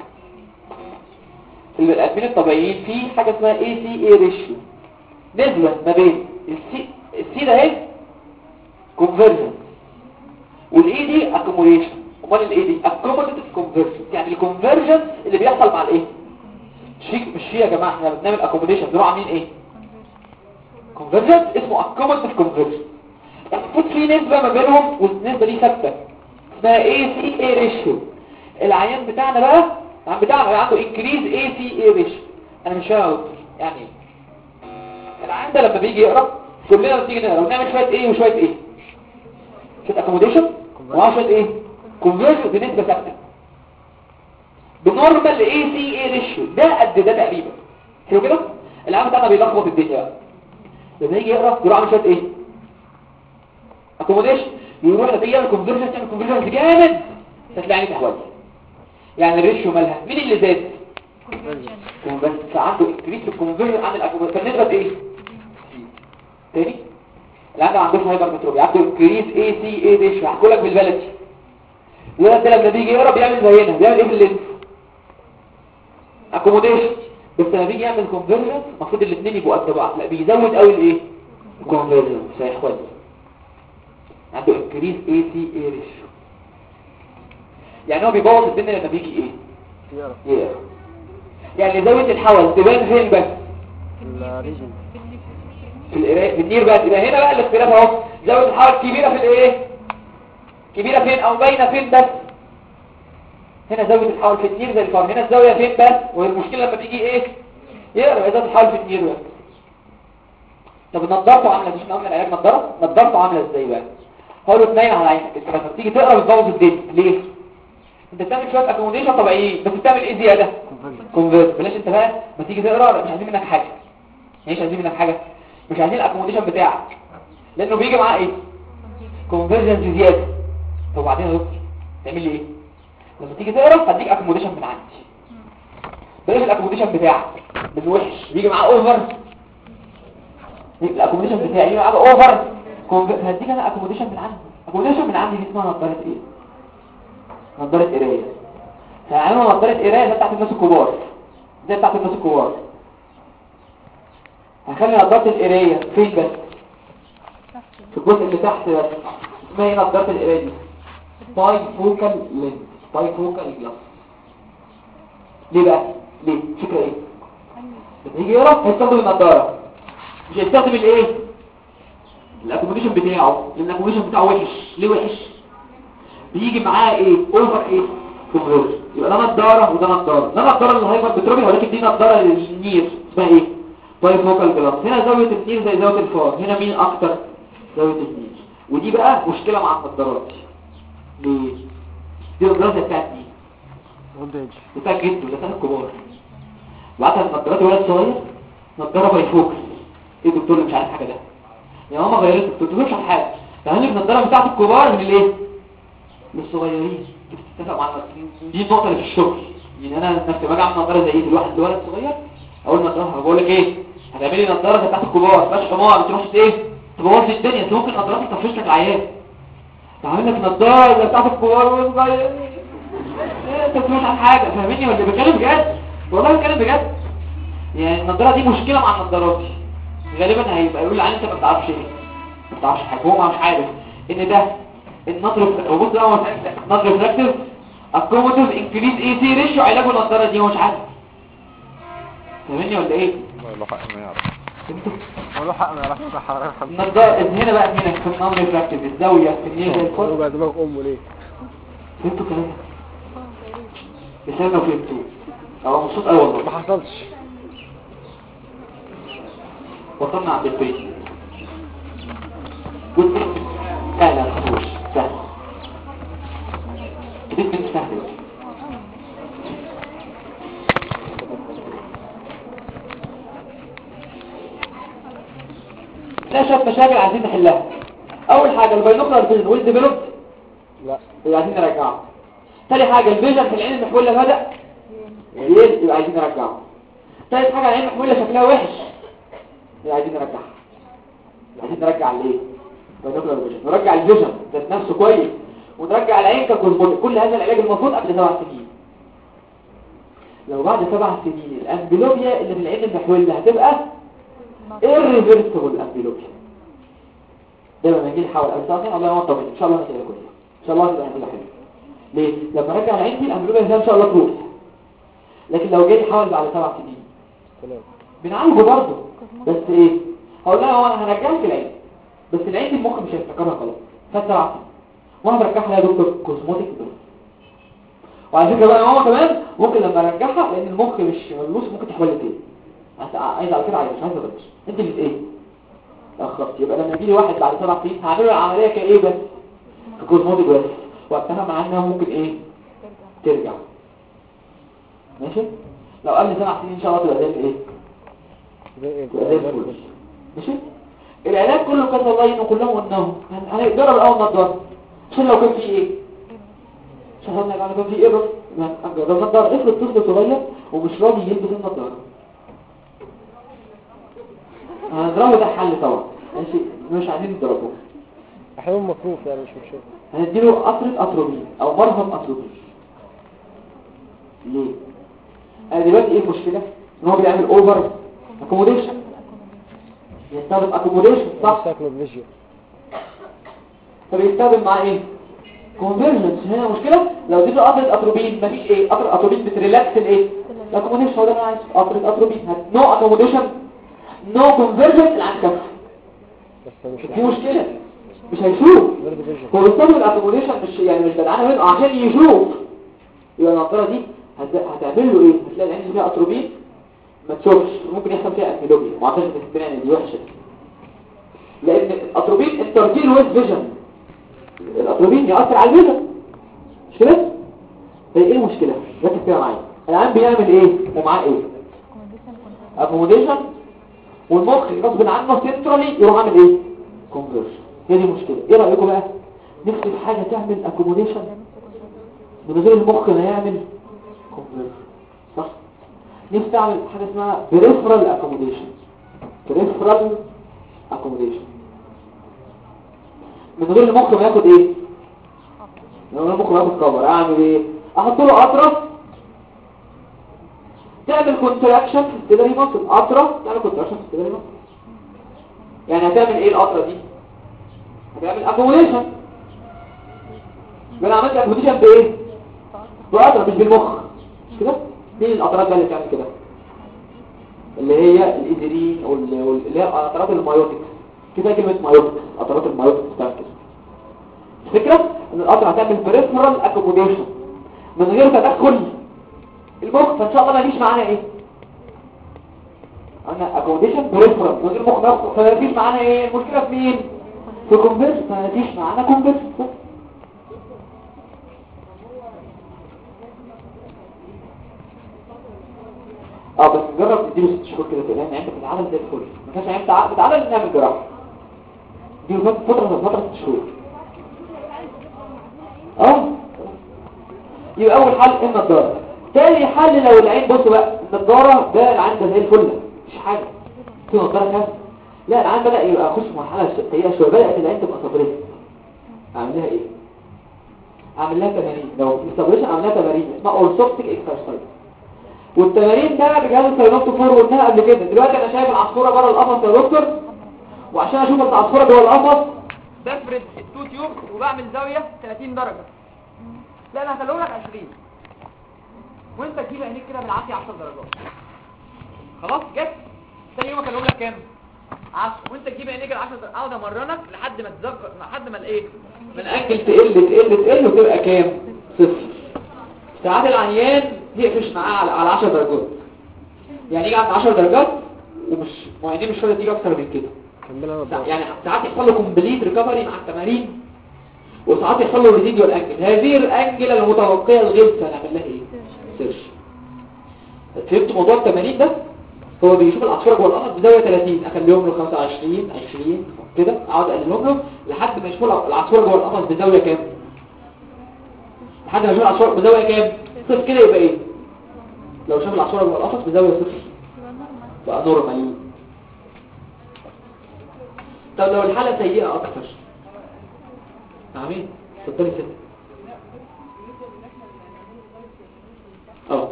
في الادمين الطبيعيين في حاجه اسمها اي سي اي ريشيو نسبه ما بين السي السي ده اهي كونفرجن والاي دي اكوموليشن امال الاي دي اكوموليتيف كونفرجن يعني الكونفرجن اللي بيحصل مع الايه مش في مش في يا جماعه احنا بنعمل اكوموليشن بنروح عاملين ايه كونفرجن اسمه اكوموليتيف كونفرجن المفروض في نسبة ما بينهم والنسبة دي ثابتة اسمها اي سي اي ريشيو العيان بتاعنا بقى العيان بتاعنا بقى عنده انكريز اي سي اي ريشيو انا مش فاهم يعني ايه العيان ده لما بيجي يقرا كلنا بتيجي نقرا ونعمل شويه ايه وشويه ايه شويه اكوموديشن ومعاه شويه ايه كونفرجن بنسبة ثابتة بنورمال اي سي اي ريشيو ده قد ده تقريبا حلو كده العيان بتاعنا بيلخبط الدنيا بقى لما يجي يقرا يروح عامل شويه ايه اكوموديشن يروح نتيجه يعمل كونفرجن تعمل كونفرجن جامد فتلاقي عينك احوال يعني الريشيو مالها مين اللي زاد بس عنده انكريس في الكونفرجن عن الاكوموديشن فالنسبه ايه تاني العيان ما عندوش هايبر متروبي عنده انكريس اي سي اي ريشيو هحكوا لك بالبلدي الولد ده لما بيجي يقرا بيعمل زينا بيعمل ايه بالليل اكوموديشن بس لما بيجي يعمل كونفرجن المفروض الاثنين يبقوا قد بعض لا بيزود قوي الايه الكونفرجن هيحوال عنده انكريز اي سي اي ريشيو يعني هو بيبوظ الدنيا لما بيجي ايه يقرا يعني زاويه الحول تبان فين بس
الريجن
في القراءه في النير بقى يبقى هنا بقى الاختلاف اهو زاويه الحول كبيره في الايه كبيره فين او باينه فين بس هنا زاويه الحول في النير زي الفرن هنا الزاويه فين بس والمشكله لما بيجي ايه يقرا يبقى زاويه الحول في النير بس طب نضارته عامله مش قلنا العلاج نضاره نضارته عامله ازاي بقى هقول له تنيم على عينك انت لما تيجي تقرا بتبوظ الدنيا ليه انت بتعمل شويه اكوموديشن طبيعيين بس بتعمل ايه زياده كونفيرت بلاش انت بقى ما تيجي تقرا مش عايزين منك حاجه مش عايزين منك حاجه مش عايزين الاكوموديشن بتاعك لانه بيجي معاه ايه كونفرجنس زياده طب وبعدين يا دكتور تعمل لي ايه لما تيجي تقرا هديك اكوموديشن من عندي بلاش الاكوموديشن بتاعك من وحش بيجي معاه اوفر الاكوموديشن بتاعي بيجي معاه اوفر كونف- هديك انا اكوموديشن من عندي اكوموديشن من عندي دي اسمها نظاره ايه نظاره قرايه هنعمل نظاره قرايه زي بتاعت الناس الكبار زي بتاعت الناس الكبار هنخلي نظاره القرايه فين بس في الجزء اللي تحت بس اسمها ايه نظاره القرايه دي باي فوكال لينز باي فوكال جلاس ليه بقى ليه فكره ايه لما يجي يقرا هيستخدم النظاره مش هيستخدم الايه الاكوموديشن بتاعه لان الاكوموديشن بتاعه وحش ليه وحش بيجي معاه ايه اوفر ايه كونفرج يبقى ده نظاره وده نظاره ده نظاره للهايبر بتروبي ولكن دي نظاره للنير اسمها ايه باي فوكال جلاس هنا زاويه النير زي زاويه الفار هنا مين اكتر زاويه النير ودي بقى مشكله مع النظارات ليه دي النظاره بتاعت مين
فولتج
بتاع جده ده كان الكبار بعتها النضارات ولد صغير نضاره بايفوكس ايه الدكتور اللي مش عارف حاجه ده يا ماما غيرت الدكتور مش عارف حاجه فهل النضاره بتاعت الكبار من الايه للصغيرين بتتفق مع المسؤولين دي النقطه اللي في الشغل يعني انا نفسي باجي اعمل نضاره زي دي لواحد ولد صغير اقول نضاره بقول لك ايه هتعملي نضاره زي بتاعت الكبار بلاش حمار تروح ايه تبوظ الدنيا انت ممكن نضارات تطفش لك العيان تعمل لك نضاره زي بتاعت الكبار والصغير إيه، انت مش عن حاجه فاهمني ولا بتكلم بجد والله بتكلم بجد يعني النضاره دي مشكله مع النضارات غالبا هيبقى يقول عني انت ما بتعرفش ايه ما بتعرفش حاجه هو مش عارف ان ده النطر وبص ده هو نطر ريفراكتيف اكوموتيف انكريز اي سي ريشيو علاجه النضاره دي هو مش عارف فاهمني ولا ايه
له حق ما يعرف
انتوا
هو له حق ما يعرفش صح ولا غلط.
النضاره هنا بقى هنا في النون ريفراكتيف الزاويه في النيل زي
هو
الفل
بقى دماغ امه ليه
فهمتوا كلامي لسانه فهمتوه هو مبسوط قوي والله
ما حصلش
وصلنا عند البيت والبيت سهل الخطوش سهل البيت بنت سهل لا شوية مشاكل عايزين نحلها اول حاجة البينوكلر فيجن والديفلوبد
لا
اللي عايزين نرجعه تاني حاجة الفيجن في العين المحولة بدأ يقل يبقى عايزين نرجعه تالت حاجة العين المحولة شكلها وحش يبقى عايزين نرجعها عايزين نرجع الايه البينوكلر فيجن نرجع الفيجن ذات نفسه كويس ونرجع العين ككوزموتيك كل هذا العلاج المفروض قبل سبع سنين لو بعد سبع سنين الامبلوبيا اللي في العين المحولة هتبقى irreversible امبلوبيا ده لما يجي لي حوالي قبل سبع سنين الله يوم طبيعي ان شاء الله هتبقى كويسه ان شاء الله هتبقى عندنا حلو ليه لما ارجع العين دي الامبلوبيا دي ان شاء الله تروح لكن لو جالي حوالي بعد سبع سنين
تمام
بنعالجه برضه بس ايه هقول لها هو انا هرجعك العين بس العين دي المخ مش هيفتكرها خلاص خد سبع سنين وانا برجعها يا دكتور كوزموتيك بس وعلى فكره بقى يا ماما كمان ممكن لما ارجعها لان المخ مش ملوث ممكن تحول لتاني عايز عايز على كده عايز مش عايز ابلش انت اللي ايه اخرت يبقى لما يجي لي واحد بعد سبع سنين هعمل له العمليه كايه بس في كوزموتيك بس وقتها مع انها ممكن ايه ترجع ماشي لو قبل سبع سنين ان شاء الله تبقى زي ايه
زي ايه
تبقى زي الفل ماشي العلاج كله كذا الله ينه كلهم والنهم هنقدر الاول نضاره عشان لو كان في ايه عشان هنقدر على كان في ايه بس نجرب نضاره افرض طفل صغير ومش راضي يلبس النضاره هنضربه ده حل طبعا ماشي مش عايزين نضربه
احيانا مصروف يعني مش مشكله
هنديله قطرة أتروبين أو مرهم أتروبين ليه؟ أنا دلوقتي إيه المشكلة؟ إن هو بيعمل أوفر أكوموديشن يستخدم أكوموديشن صح؟
سايكلوبليجيا
فبيستخدم مع إيه؟ كونفرجنس هنا مشكلة لو اديته قطرة أتروبين مفيش إيه؟ قطرة أتروبين بتريلاكس الإيه؟ الأكوموديشن هو ده اللي أنا عايزه قطرة أتروبين نو أكوموديشن نو كونفرجن العين كف
بس مش
في مشكلة مش هيشوف
غير ديفيجن
هو بيستخدم الاكوموديشن مش يعني مش بدعانه منه عشان يشوف يبقى النضاره دي هت- هتعمل له ايه هتلاقي العين اللي فيها اتروبين ما تشوفش ممكن يحصل فيها اميلوبيا معتقد السبرين يعني دي وحشه لان الاتروبين انترفير ويز فيجن الاتروبين ياثر على الفيجن مش كده هي ايه المشكله ركز كده معايا العيان بيعمل ايه ومعاه ايه
accommodation control
اكوموديشن والمخ غصب عنه سنترالي يروح عامل ايه كونفرجن هي دي المشكله ايه رايكم بقى نفسي في حاجه تعمل اكوموديشن من غير المخ ما يعمل كونفرجن صح نفسي اعمل حاجه اسمها بريفرال اكوموديشن بريفرال اكوموديشن من غير المخ ما ياخد ايه من غير المخ ما ياخد كفر اعمل ايه احط له اطرف تعمل كونتراكشن في السيلري ماسل اطرف تعمل كونتراكشن في السيلري ماسل يعني هتعمل ايه القطره دي هتعمل اكوموديشن انا عملت اكوموديشن بايه بقطره مش بالمخ مش كده مين القطرات بقى اللي بتعمل كده اللي هي الايدرين وال- وال- اللي هي قطرات المايوتكس كده كلمه مايوتكس قطرات المايوتكس بتعمل كده الفكره ان القطره هتعمل بريفرال اكوموديشن من غير تدخل المخ فان شاء الله ما يجيش معانا ايه انا اكوموديشن بريفرال من غير مخ نفسه فما يجيش معانا ايه المشكله في مين في كونفرس فما يجيش معانا كونفرس اه بس نجرب نديله ست شهور كده تقول يعني انت بتتعامل زي الفل ما كانش هينفع بتتعامل نعمل جراحه دي فتره فتره ست شهور اه يبقى اول حل النضاره تاني حل لو العين بصوا بقى النضاره ده العين ده زي الفل مش حاجه في نضاره كام لا العين بدا يبقى اخش في مرحله سيئه شويه بدات العين تبقى صبريه اعمل لها ايه اعمل لها تمارين لو صبريه اعمل لها تمارين اسمها اورثوبتيك اكسرسايز والتمارين ده بجهاز السينوبتوفور قلناها قبل كده دلوقتي انا شايف العصفوره بره القفص يا دكتور وعشان اشوف العصفوره جوه القفص بفرد التو تيوب وبعمل زاويه 30 درجه لا انا هخليه لك 20 وانت تجيب عينيك كده بالعافيه 10 درجات خلاص جت تاني يوم اكلم لك كام 10 وانت تجيب عينيك ال 10 درجات اقعد امرنك لحد ما تتذكر لحد ما الايه من اجل تقل تقل تقل وتبقى كام صفر ساعات العيان يقفش معاه على على 10 درجات يعني يجي عند 10 درجات ومش معينين مش راضي تيجي اكتر من كده
كملها
سا- يعني ساعات يحصل له كومبليت ريكفري مع التمارين وساعات يحصل له ريزيديوال انجل هذه الانجل المتوقيه الغلسه نعمل لها ايه سيرش فهمت موضوع التمارين ده هو بيشوف العصفوره جوه القفص بزاويه 30 اخليهم له 25 20 كده اقعد اقللهم له لحد ما يشوفوا العصفوره جوه القفص بزاويه كام لحد ما يشوف العصفوره بزاويه كام صفر كده يبقى ايه لو شاف العصفوره جوه القفص بزاويه صفر
يبقى
بقى
normal.
نورمال طب لو الحالة سيئة أكتر عمين اتفضلي ست اه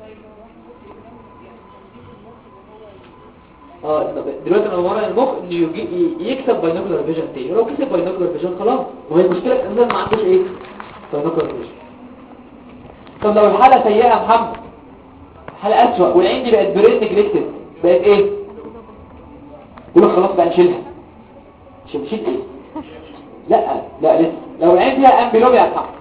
اه دلوقتي انا ورا المخ انه يجي- يكسب باينوكولار فيجن تاني ولو كسب باينوكولار فيجن خلاص ما هي المشكله ان ما عندوش ايه باينوكولار فيجن طب لو الحاله سيئه يا محمد حالة أسوأ والعين دي بقت برين نجلكتد بقت ايه يقول لك خلاص بقى نشيلها نشيل نشيل ايه لا لا لسه لو العين فيها امبلوبيا يا محمد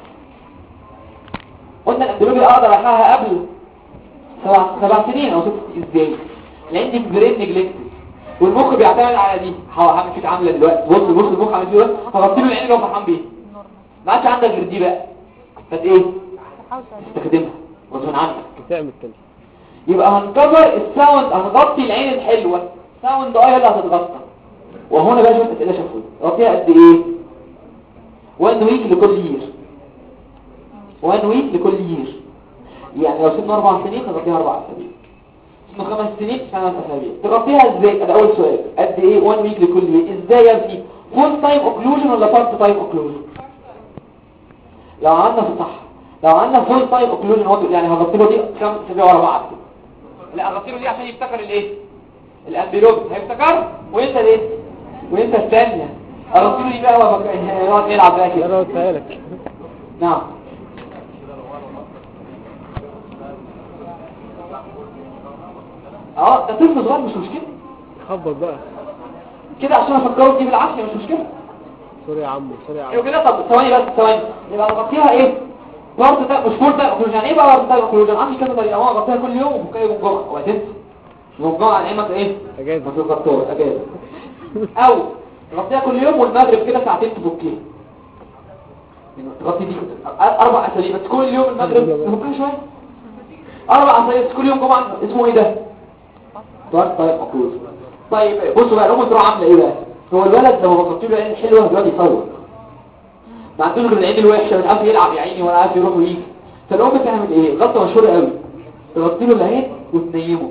قلنا الامبلوبيا اقدر الحقها قبل سبع سبع سنين او ست سنين ازاي العين دي برين نجلكتد والمخ بيعتمد على دي هعمل فيك عامله دلوقتي بص بص المخ عامل فيه دلوقتي هغطي له العين اللي هو فرحان بيها
normal.
ما عادش عندك غير دي بقى فت ايه
تحاول تعمل
تستخدمها غصب عنك
تعمل تاني
يبقى هنكفر الساوند هنغطي العين الحلوة ساوند اي اللي هتتغطى وهنا بقى شوية اسئلة شافوية غطيها قد ايه وان ويك لكل يير وان ويك لكل يير يعني لو سنة اربع سنين نغطيها اربع اسابيع سنة خمس سنين خمس اسابيع تغطيها ازاي ده اول سؤال قد ايه وان ويك لكل يير ازاي يا ابني فول تايم اوكلوجن ولا بارت تايم اوكلوجن لو عملنا في صح لو عملنا فول تايم اوكلوجن يعني هغطي له دي خمس اسابيع ورا بعض كده. لا اغطيله دي عشان يفتكر الايه الامبيلوب هيفتكر وانت الايه وانت الثانيه اغطيله دي بقى هو بك- يقعد يلعب بقى
انا
كده
قلتها لك
نعم اه ده طفل صغير مش مشكله
خبط بقى
كده عشان افكره دي بالعافيه مش مشكله
سوري يا عمو سوري يا عمو
ايوه كده طب ثواني بس ثواني يبقى نغطيها ايه بارت ده مش فول ده اوكلوجن يعني ايه بقى بارت ده اوكلوجن عندي كذا طريقه هو اغطيها كل يوم وممكن يوم جوه وهتنسى يوم جوه على عينك ايه
اجازه
ما في الغطاء اجازه او تغطيها كل يوم والمغرب كده ساعتين تفكيها يعني تغطي دي اربع اسابيع بس كل يوم المغرب نفكها شويه اربع اسابيع بس كل يوم جمعه اسمه ايه ده طيب طيب مقبول طيب بصوا بقى الام تروح عامله ايه بقى هو الولد لما بغطي له عين حلوه دلوقتي يصور ما عندوش غير العين الوحشه مش عارف يلعب يا عيني ولا عارف يروح ويجي فالام تعمل ايه غطه مشهوره قوي تغطي له العين وتنيمه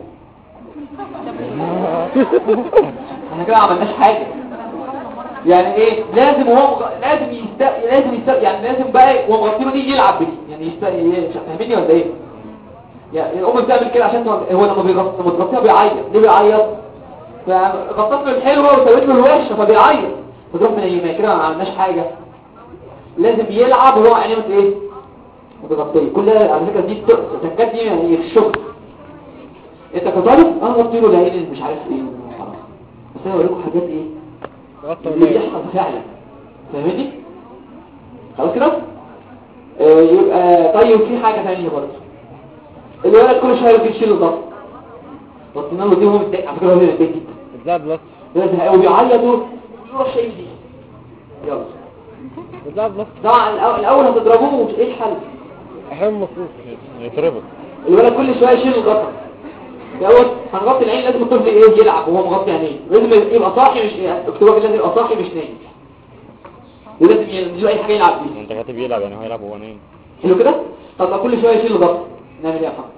احنا كده ما عملناش حاجه يعني ايه لازم هو مغ... لازم يست... لازم يست... يعني لازم بقى وهو مغطيله دي يلعب بدي يعني يست... ي- فاهميني ولا ايه يعني الام بتعمل كده عشان تغ- هو لما بيغطي لما تغطيها بيعيط ليه بيعيط فغطت له الحلوه وسويت له الوحشه فبيعيط فتروح منيمه كده ما عملناش حاجه لازم يلعب وهو عينيه ايه متغطيه كلها على فكره دي تكات دي يعني في الشغل انت كطالب انا غطي له العين اللي مش عارف ايه خلاص بس انا بوريكم حاجات ايه اللي بيحصل فعلا فاهمني خلاص كده آه يبقى طيب في حاجه ثانيه برضه الولد كل شويه يجي يشيل الضغط بطلنا له دي وهو متضايق على فكره هو متضايق جدا
بتلاقي بلس
لازم قوي بيعيط ويروح شايل دي يلا
بتلاقي بلس
طبعا الأول- الاول هتضربوه مش ايه الحل
احيانا مصروف
يتربط
الولد كل شويه يشيل الغطا دوت هنغطي العين لازم الطفل ايه يلعب وهو مغطي عينيه لازم يبقى صاحي مش اكتبوا لازم يبقى صاحي مش نايم ولازم ينزل اي حاجه يلعب بيها
انت كاتب يلعب يعني هو يلعب وهو نايم
حلو كده طب ما كل شويه يشيل الغطا نعمل ايه يا محمد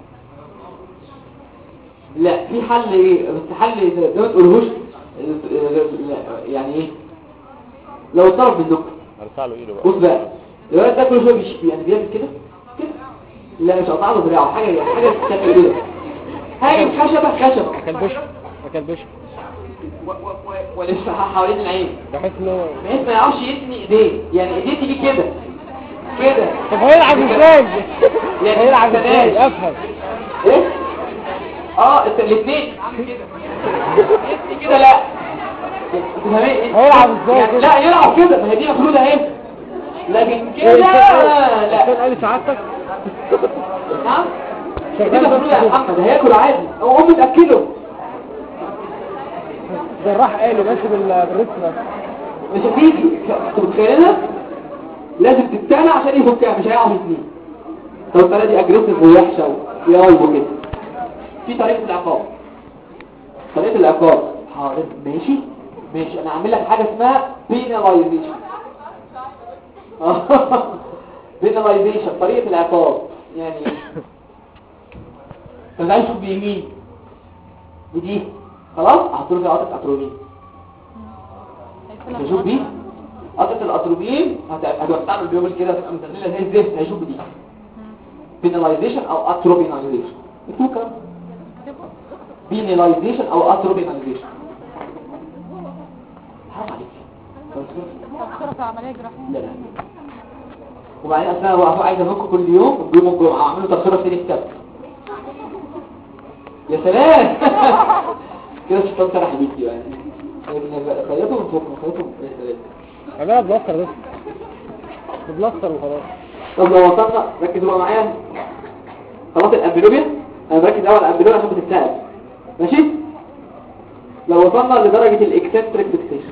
لا في حل ايه بس حل إيه؟ ده ما تقولهوش لا، يعني ايه لو اتطرف منكم
ارفع له ايده بقى
بص بقى الولد ده كل شويه بيش يعني بيعمل كده كده لا مش قطع له دراعه حاجه يعني حاجه تعمل كده حاجه خشبه خشبه
اكل بشر اكل بشر
و- و- و- ولسه حوالين العين
بحيث ان هو
بحيث ما يعرفش يثني ايديه يعني ايديه تيجي كده كده
طب هيلعب ازاي
يعني
هيلعب
بلاش.
ازاي افهم
ايه اه انت الاثنين عامل كده يثني كده لا تفهمين
هيلعب ازاي
يعني
كده؟
لا يلعب كده ما هي دي مفروض اهي لكن كده
عشان
لا
قال لي سعادتك
نعم
شغال
دي مفروض يا
بس كده.
محمد هياكل عادي هو امي تاكله
جراح قال لي ماشي بال- بالرسمه
مش هتيجي انتوا متخيلينها لازم تتانى عشان يفكها مش هيعرف يتنين طب الطريقه دي اجريسيف ووحشه وياي وكده في طريقه العقاب طريقه العقاب حاضر ماشي ماشي انا هعمل لك حاجه اسمها بيناليزيشن بيناليزيشن طريقه العقاب يعني ايه طب عايز تشوف بيمين ودي خلاص هحط له فيها قطعه اتروبين هيشوف دي قطعه الاتروبين هتوقع له بيقول كده تبقى مدلله زي الزفت هيشوف دي بيناليزيشن او اتروبيناليزيشن اكتبوا الكلام بيناليزيشن او اتروبيناليزيشن حرام عليك
تقصير في عملية جراحية
لا لا وبعدين اصلا هو هو عايز افك كل يوم يوم الجمعه اعمل له تفسيره تاني السبت يا سلام كده الشيطان سرح بيكي يعني خيطه من فوق خيطه من فوق
عملها بلاستر بس بلاستر وخلاص
طب لو وصلنا ركزوا بقى معايا خلاص الامبلوبيا انا بركز اول على الامبلوبيا عشان بتتسال ماشي لو وصلنا لدرجة الاكسنتريك فيكسيشن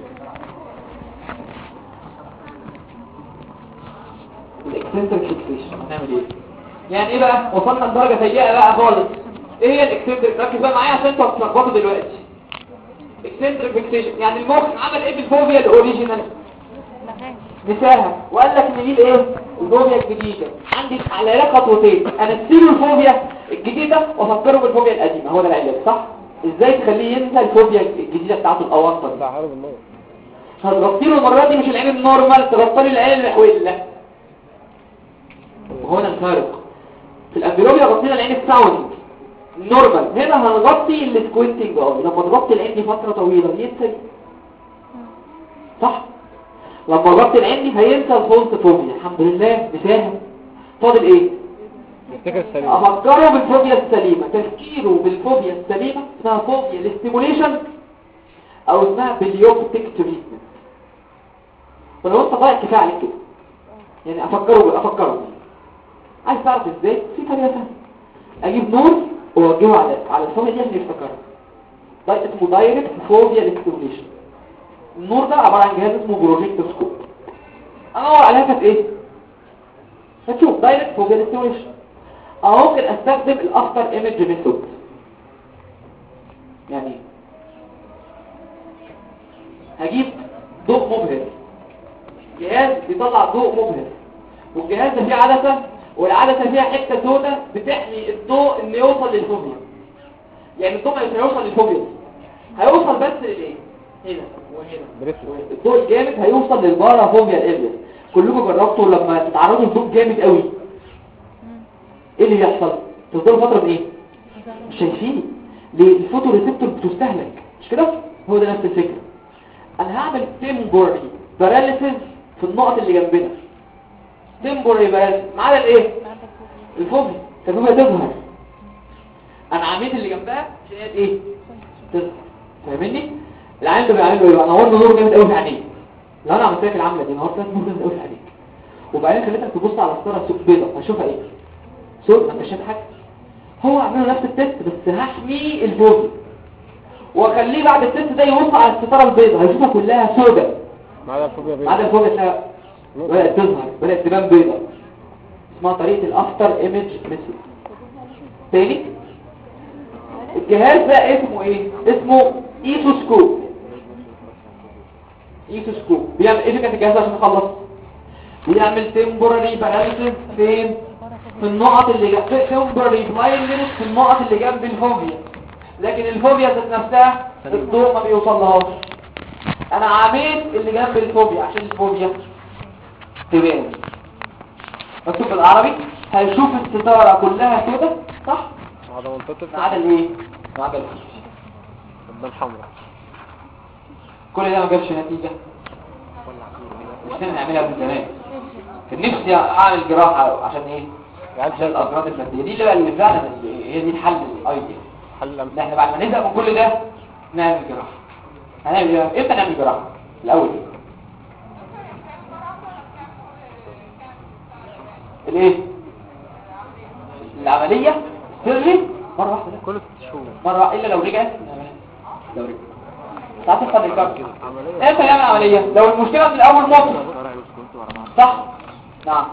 الاكسنتريك فيكسيشن هنعمل ايه يعني ايه بقى وصلنا لدرجة سيئة بقى خالص ايه هي الاكسنتريك ركز بقى معايا عشان انتوا هتتلخبطوا دلوقتي اكسنتريك فيكسيشن يعني المخ عمل ايه بالفوبيا الاوريجينال مساهم وقال لك ان دي الايه الفوبيا الجديدة عندي على يد خطوتين انسيله الفوبيا الجديدة وافكره بالفوبيا القديمة هو ده العلاج صح ازاي تخليه ينسى الفوبيا الجديدة بتاعته الاوسط
بتاع حرب النار
هتغطي له المرة دي مش العين النورمال تغطي له العين المحولة وهنا الفارق في الامبيلوبيا غطينا العين الساوندنج نورمال هنا هنغطي السكوينتنج اه لما تغطي العين دي فترة طويلة ينسى دي. صح لما غطي العين دي هينسى الفولت فوبيا الحمد لله مساهم فاضل ايه
الفكرة السليم
افكره بالفوبيا السليمة تفكيره بالفوبيا السليمة اسمها فوبيا الاستيموليشن او اسمها بليوبتيك تريتمنت ولو انت ضايع كفايه عليك كده يعني افكره افكره عايز تعرف ازاي في طريقه ثانيه اجيب نور واوجهه على على الفوبيا دي عشان يفتكرها ده اسمه دايركت فوبيا الاستيموليشن النور ده عباره عن جهاز اسمه بروجيكتور سكوب انور عليها كانت ايه هتشوف دايركت فوجل ستيميوليشن او ممكن استخدم الافتر ايمج ميثود يعني إيه؟ هجيب ضوء مبهر جهاز بيطلع ضوء مبهر والجهاز ده فيه عدسة والعدسة فيها حتة سوداء بتحمي الضوء ان يوصل للفوبيا يعني الضوء مش هيوصل للفوبيا هيوصل بس للايه هنا وهنا
بريفلكس
وهنا. الضوء الجامد هيوصل للبارا فوبيا الاريا كلكم جربتوا لما تتعرضوا لضوء جامد قوي ايه اللي بيحصل تفضلوا فترة بايه مش شايفين ليه الفوتو ريسبتور بتستهلك مش كده هو ده نفس الفكرة انا هعمل تيمبوري باراليسيس في النقط اللي جنبنا تيمبوري باراليسيس ما عدا الايه الفوبيا الفوبيا تظهر انا عميت اللي جنبها عشان هي ايه تظهر فاهمني العين ده بيعمل له ايه بقى نورنا نور جامد قوي في عينيك لو انا عملت لك العمله دي نورت لك نور جامد قوي في عينيك وبعدين خليتك تبص على الصوره سوق بيضه هشوفها ايه سوق ما انت شايف حاجه هو عمله نفس التست بس هحمي الفوبيا واخليه بعد التست ده يبص على الستاره البيضاء هيشوفها كلها سوداء
ما عدا الفوبيا
ما عدا الفوبيا تلاقيها بدات تظهر بدات تبان بيضاء اسمها طريقه الافتر ايمج ميثود تاني الجهاز ده اسمه ايه اسمه ايثوسكوب ايثوسكوب بيعمل ايه فكره الجهاز ده عشان نخلص بيعمل تمبوراري باراليسيس فين في النقط اللي جنب تمبوراري بلايندنس في النقط اللي جنب الفوبيا لكن الفوبيا ذات نفسها الضوء ما بيوصلهاش انا عميت اللي جنب الفوبيا عشان الفوبيا تبان مكتوب بالعربي هيشوف الستاره كلها سوداء صح
ما عدا منطقة
ما عدا الايه ما عدا الفوبيا
قدام حمراء
كل ده ما جابش نتيجة مش احنا نعملها من زمان كان نفسي اعمل جراحة عشان ايه عشان الامراض المادية دي اللي بقى اللي فعلا اللي- هي دي الحل الايديال
حل
ان
الأمثلة
احنا بعد ما نبدأ من كل ده نعمل جراحة هنعمل ايه امتى نعمل جراحة الاول ايه الايه العملية سري مرة واحدة لا.
كل ست شهور
مرة إلا لو رجعت لو رجعت ساعات تفضل الكارت
عملية
امتى نعمل عملية لو المشكلة من الأول موت صح نعم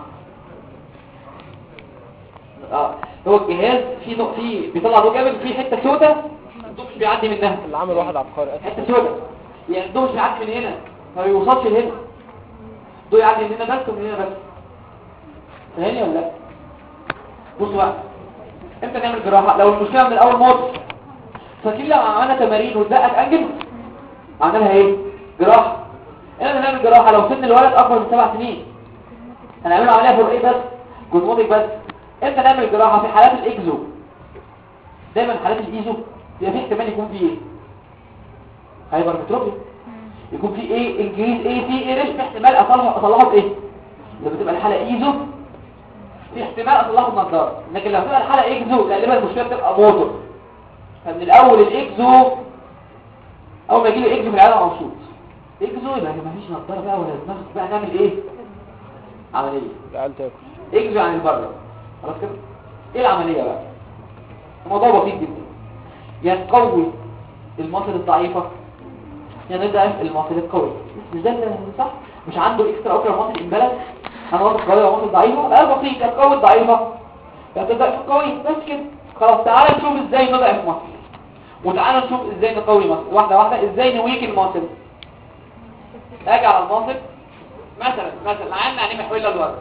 اه هو الجهاز فيه نق... فيه بيطلع ضوء جامد فيه حتة سوداء الضوء مش بيعدي منها
اللي عمل واحد عبقري أسف
حتة سوداء يعني الضوء مش بيعدي من هنا ما بيوصلش لهنا الضوء يعدي من هنا بس ومن هنا بس فاهمني ولا لا بصوا بقى امتى نعمل جراحة لو المشكلة من الأول موت فاكرين لو عملنا تمارين واتزقت أنجل عملها ايه جراحة احنا هنعمل جراحة لو سن الولد اكبر من سبع سنين هنعمل عملية فوق ايه بس كوزموتيك بس امتى نعمل جراحة في حالات الاكزو دايما حالات الايزو بيبقى في احتمال يكون فيه ايه هايبر متروبيا يكون في ايه انجريز ايه في ايه ليش في احتمال اطلعه اطلعه بايه لما تبقى الحالة ايزو في احتمال اطلعه بنظارة لكن لو تبقى الحالة اكزو غالبا المشكلة بتبقى موتور فمن الاول الاكزو اول ما يجي لي اكزو في العالم مبسوط اكزو يبقى ما فيش نظاره بقى ولا دماغ بقى نعمل ايه عمليه
العيال تاكل
اكزو عن البره خلاص كده ايه العمليه بقى الموضوع بسيط جدا يا تقوي المصل الضعيفه يا نضعف المصل القوي مش ده اللي صح مش عنده اكسترا اوكرا مصل امبالانس انا مصل قويه ومصل ضعيفه لا بسيط يا تقوي الضعيفه يا تضعف القوي بس كده خلاص تعالى نشوف ازاي نضعف مصل وتعالى نشوف ازاي نقوي مصل واحده واحده ازاي نويك المصل اجي على المصل مثلا مثلا عندنا عينيه محوله لورا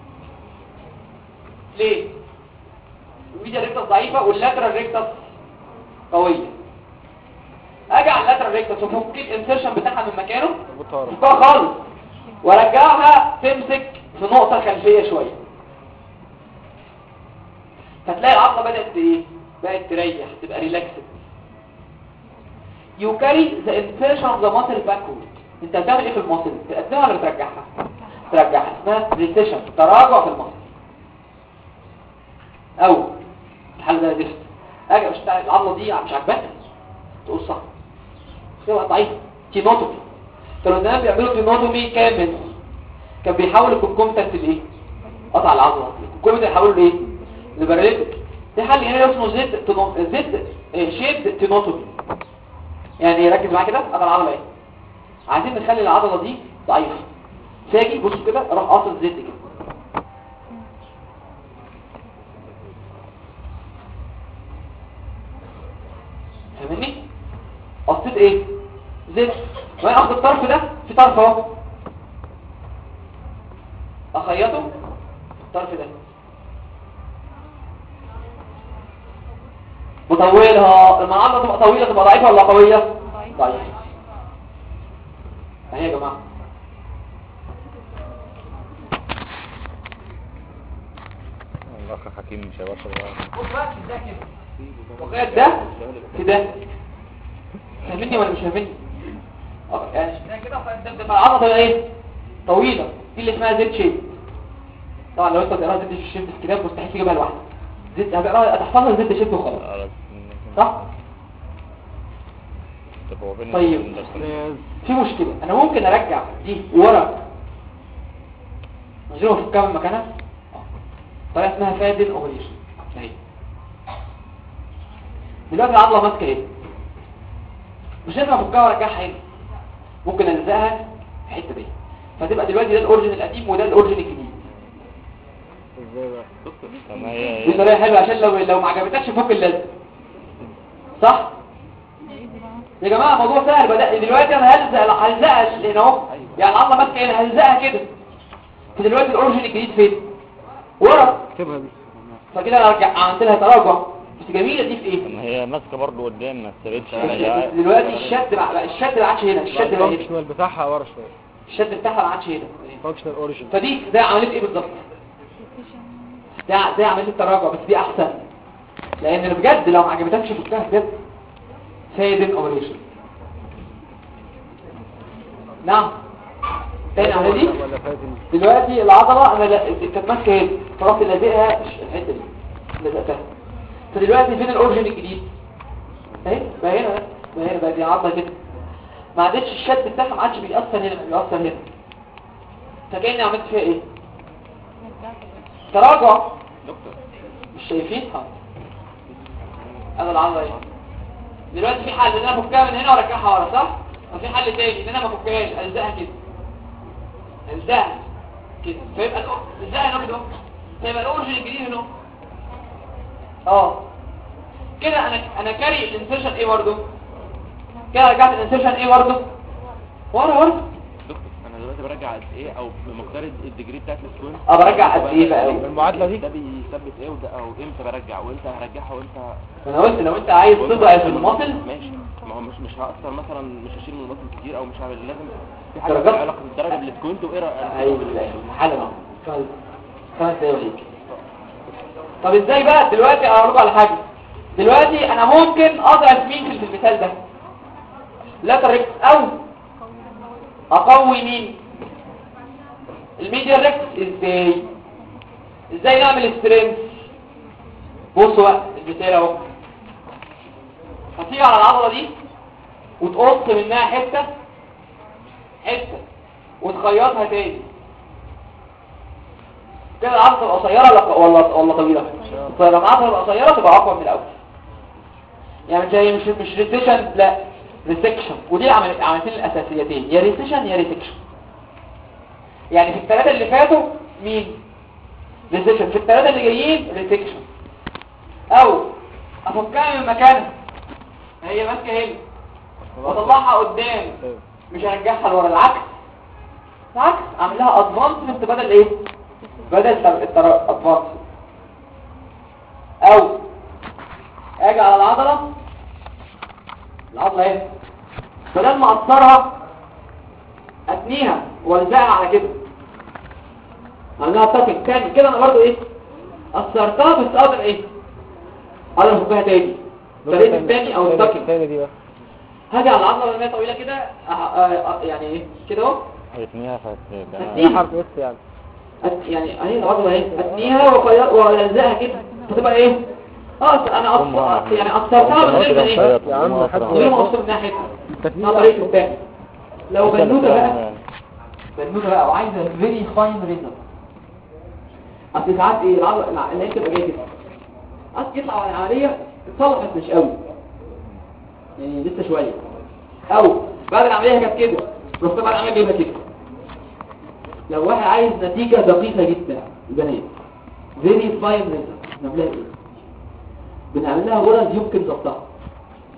ليه الميديا ريكتس ضعيفه واللاترال ريكتس قويه اجي على اللاترال ريكتس وفك الانسيرشن بتاعها من مكانه
بطارة
فكها خالص وارجعها تمسك في نقطه خلفيه شويه فتلاقي العضله بدات ايه بقت تريح تبقى ريلاكسد you carry the insertion of the muscle backward انت هتعمل ايه في المصل تقدمها ولا ترجعها ترجعها اسمها recession تراجع في المصل او الحل ده ديست اجي مش بتاع العضله دي مش عاجباك تقول صح تبقى ضعيف تينوتومي كانوا زمان بيعملوا تينوتومي كامل كان بيحول الكونكومتنت لايه قطع العضله الكونكومتنت يحوله لايه لباراليتيك في حل هنا اسمه زد تنو... زد آه، شيد تينوتومي يعني ركز معايا كده انا العضله ايه عايزين نخلي العضله دي ضعيفه فاجي بص كده اروح قاصص زد كده انا اخد الطرف ده في طرف اهو اخيطه الطرف ده مطولها لما العضله تبقى طويله تبقى ضعيفه ولا قويه ضعيفه اهي يا جماعه
الاخ حكيم مش هيوصل بقى.
بص بقى في ده كده وقعت ده في ده فاهمني ولا مش فاهمني اه يعني ده كده وقعت ده بتبقى العضله تبقى ايه طويله دي اللي اسمها زد شيب طبعا لو انت تقراها زد شيب في الكتاب مستحيل تجيبها لوحدك زد هتقراها هتحفظها زد شيب وخلاص
خلاص.
صح
طب هو فين
طيب.
الدرس؟
في مشكله انا ممكن ارجع دي ورا من غير ما افكها من مكانها آه. طريقه اسمها فادن اوبريشن اهي دلوقتي العضله ماسكه ايه مش لازم افكها وارجعها هنا ممكن الزقها في الحته دي فتبقى دلوقتي ده الاوريجن القديم وده الاوريجن الجديد
ازاي بقى
طب ما هي
دي
ايه
طريقه حلوه عشان لو لو ما عجبتكش فك اللزق صح يا جماعه الموضوع سهل بدأ دلوقتي انا هلزق هلزقها هنا اهو يعني العضله ماسكه هنا هلزقها كده فدلوقتي الاوريجن الجديد فين ورا
اكتبها دي
فكده انا رجع عملت لها تراجع بس جميله دي في
طب
ايه
ما هي ماسكه برضه قدام ما استبتش
الش- دلوقتي الشد بقى الشد ما عادش هنا الشد بقى هنا
الفانكشنال بتاعها ورا شويه
الشد بتاعها ما عادش هنا
فانكشنال اوريجن
فدي ده عمليه ايه بالظبط ده ده عمليه التراجع بس دي احسن لان بجد لو ما عجبتكش فكها بجد فايدن اوبريشن نعم تاني على دي
ولا فاتن
دلوقتي العضله انا لا- كانت ماسكه هنا فرحت لازقها ش- الحته دي لزقتها فدلوقتي فين الاورجن الجديد اهي بقى هنا بقى هنا بقى دي عضله كده ما عادتش الشد بتاعها ما عادش بيأثر هنا بيأثر هنا فكأني عملت فيها ايه تراجع مش شايفين حاضر هذا العضله ايه دلوقتي في حل ان انا افكها من هنا وارجعها ورا صح وفي حل تاني ان انا ما افكهاش الزقها كده الزقها كده فيبقى الأو- الزقها هنا كده فيبقى الاورجن الجديد هنا اه كده انا انا كاري الانسيرشن ايه برضه كده رجعت الانسيرشن ايه برضه ورا برضه
دكتور انا دلوقتي برجع قد ايه او بمقدار الديجري بتاعت السكوين
اه برجع قد ايه بقى
المعادلة دي؟
ده بيثبت ايه وده او امتى برجع وامتى هرجعها وامتى
انا قلت لو انت عايز تضعف المصل
ماشي ما هو مش مش هاثر مثلا مش هشيل من المصل كتير او مش هعمل لازم في حاجه
درجات؟
لها علاقه بالدرجه بالسكوينت وايه رأ-
ايوه حالا اهو خمس خمس دقايق وهيك طب ازاي بقى دلوقتي اقول لكم على حاجه دلوقتي انا ممكن اضعف مين في المثال ده لاتر ريكس او اقوي مين الميديا ريكس ازاي ازاي نعمل سترينث بصوا بقى المثال اهو هتيجي على العضله دي وتقص منها حته حته وتخيطها تاني كده العضله تبقى قصيره ولا ولا ولا طويله فلما العضله تبقى قصيره تبقى اقوى من الاول يعني زي مش مش ريسيشن لا ريسكشن ودي عمل- عملتين الاساسيتين يا ريسيشن يا ريسكشن يعني في الثلاثه اللي فاتوا مين ريسيشن في الثلاثه اللي جايين ريسكشن او افكها من مكانها هي ماسكه هنا واطلعها قدام مش هرجعها لورا العكس العكس اعمل لها ادفانسمنت بدل ايه بدل ادفانسمنت او اجي على العضله العضله ايه بدل ما اقصرها اتنيها والزقها على كده عملها تاكل تاني كده انا برضو ايه قصرتها بس اقدر ايه اقدر افكها تاني طريقه التاني او التاكل
الثاني دي بقى
هاجي على العضله لما هي طويله كده أه- أه- يعني ايه كده اهو
هيتنيها فت
هتنيها.
حرف اس يعني
أت- يعني اهي العضله اهي اتنيها وأقي- والزقها كده فتبقى ايه اه انا أقص... يعني قصرتها من غير ما ايه
يا عم حد
من غير ما اقصر منها حته ده طريقه التاني لو بنوته بقى بنوته بقى وعايزه فيري فاين ريزر اصل ساعات ايه العضله الع- اللي هي بتبقى جايه كده اصل يطلع على العمليه اتصلحت مش قوي يعني لسه شويه او بعد العمليه هي كانت كده رحت بعد العمليه جايبها كده لو واحد عايز نتيجه دقيقه جدا البنات فيري فاين ريزر نعملها ايه بنعمل لها غرز يمكن ضبطها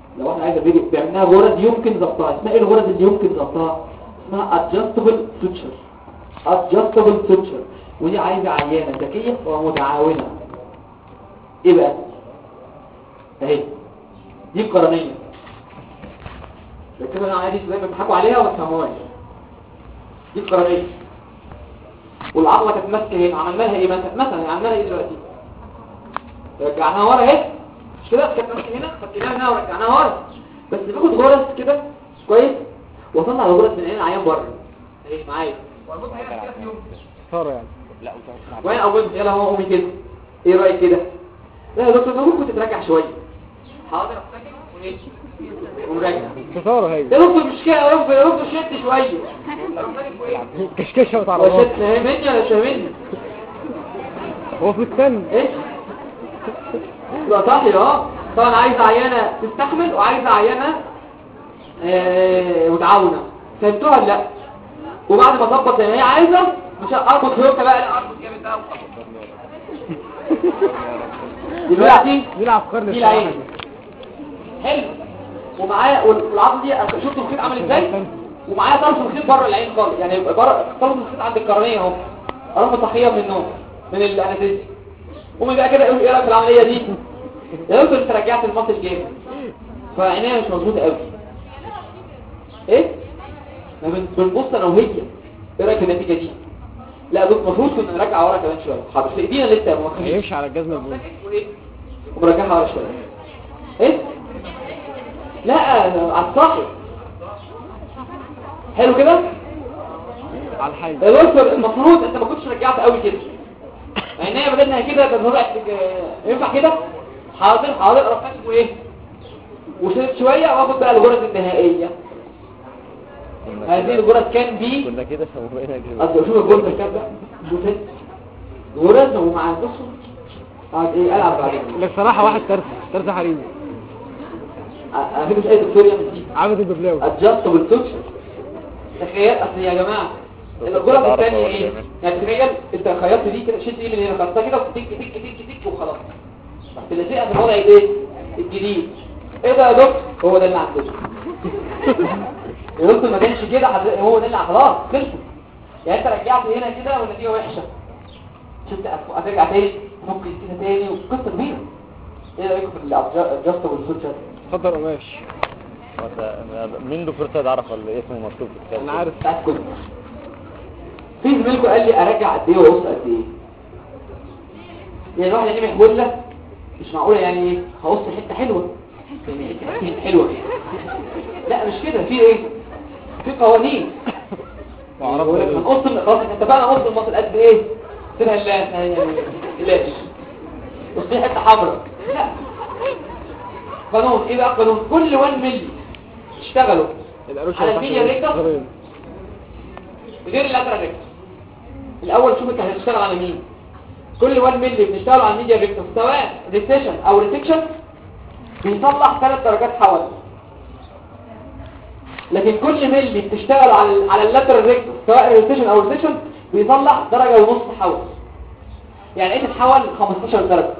لو احنا عايز فيديو بيعملها غرز يمكن ضبطها اسمها ايه الغرز اللي يمكن ضبطها اسمها adjustable suture adjustable suture ودي عايزه عيانه ذكيه ومتعاونه ايه بقى اهي دي القرنيه لكن انا عادي زي ما بيضحكوا عليها وما تفهموهاش دي القرنيه والعضله كانت ماسكه هنا عملنا لها ايه مثلا مثلا عملنا لها ايه دلوقتي رجعناها ورا اهي مش كده كانت ماسكه هنا فكيناها هنا ورجعناها ورا بس باخد غرز كده كويس واطلع الغرز من عين العيان بره اهي معايا واربطها هنا كده في يوم
صار يعني
لا وتقعد
وين اول يلا هو قومي كده ايه رايك كده لا يا دكتور ممكن كنت ترجع شويه حاضر افتكر ونمشي ومراجع
خسارة هي
يا دكتور مش كده يا دكتور يا دكتور شد شويه
كشكشة
هو
وتعرضات
شد فاهمني ولا مش فاهمني
هو في السن
ايه يبقى صحي اه طبعا عايز عيانه تستحمل وعايز عيانه آه، متعاونه فهمتوها ولا لا وبعد ما اظبط زي ما هي عايزه مش اربط خيوطه بقى لا اربط جامد بقى دلوقتي
دي عبقري
دي العين حلو ومعايا والعظم دي شفت الخيط عامل ازاي ومعايا طرف الخيط بره العين خالص يعني يبقى بره طرف الخيط عند القرنيه اهو اروح مصحيه من النوم من الانستيزيا قومي بقى كده ايه رايك في العمليه دي يا دكتور انت رجعت المصل جامد فعينيها مش مظبوطه قوي ايه ما بن- بنبص انا وهي ايه رايك في النتيجه دي لا دكتور المفروض كنا نرجع ورا كمان شويه حاضر في ايدينا لسه ما خليش
هيمشي على الجزمة البوم
ومرجعها ورا شويه ايه لا على الصاحب حلو كده
على الحي
يا دكتور المفروض انت ما كنتش رجعت قوي كده يعني هي بدلنا كده كان وضعت ينفع كده حاضر حاضر اروح فاتح وايه وشربت شويه واخد بقى الغرز النهائيه هذه الغرز كان بي
كنا كده سوينا كده
اصل شوف الجول ده كده شوف انت غرز ومع بصوا قاعد ايه العب بعدين
لك صراحة واحد ترس ترس حريمي
انا مش اي دكتور يعمل دي
عامل الببلاوي
adjustable suture تخيل اصل يا جماعه الجرعه الثانيه ايه يعني تخيل انت خيطت دي كده شلت ايه من هنا خلصتها كده وتك تك تك تك وخلاص تلاقيها في الوضع ايه الجديد ايه ده يا دكتور هو ده اللي عندنا يا دكتور ما كانش كده هتلاقي هو ده اللي خلاص خلصت يعني انت رجعت هنا كده والنتيجه وحشه شفت هترجع تاني ممكن كده تاني وقصه كبيره ايه رايكم في الادجستبل سوتشر
اتفضل قماش
وأنت- مين دكتور سيد عرف ولا اسمه مكتوب في الكتاب
انا عارف
بتاعت كله في زميلكم قال لي ارجع قد ايه واقص قد ايه يعني الواحد اللي محوله مش معقوله يعني ايه هقص حته حلوه يعني حته حلوه لا مش كده في ايه في قوانين
وعرفت
يقول لك
إيه.
هنقص من خلاص انت بقى نقص المصل قد ايه سيبها لا يعني لاش قصدي حته حمراء لا قانون ايه بقى قانون كل 1 مللي اشتغلوا
القروش
على
اللي
الميديا
تحت
ريكتر
صغيرين.
غير اللاترال ريكتر الاول شوف انت هتشتغل على مين كل 1 مللي بنشتغل على الميديا ريكتر سواء ريسيشن او ريسكشن بيطلع ثلاث درجات حول لكن كل ملي بتشتغل على على اللاترال ريكتر سواء ريسيشن او ريسكشن بيطلع درجه ونص حول يعني ايه تتحول 15 درجه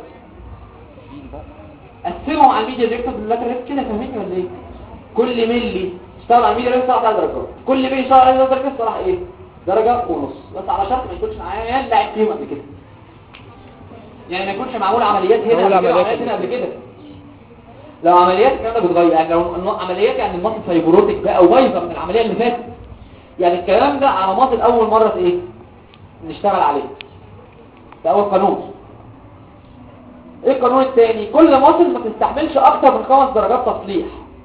قسمهم على الميديا ريكتر باللاترال ريكتر كده فاهميني ولا ايه كل ملي اشتغل على الميديا ريكتر طلع ثلاث درجات كل ملي اشتغل على الميديا ريكتر طلع ايه درجه ونص بس على شرط ما يكونش معايا لاعب فيهم قبل كده يعني ما يكونش معمول عمليات هنا
معمول
قبل كده
عمليات
وعمليات هنا قبل كده لو عمليات الكلام ده بيتغير يعني لو الم- عمليات يعني المصل فايبروتك بقى وبايظه من العمليه اللي فاتت يعني الكلام ده على مصل اول مره في ايه نشتغل عليه ده اول قانون ايه القانون الثاني كل مصل ما تستحملش اكتر من خمس درجات تصليح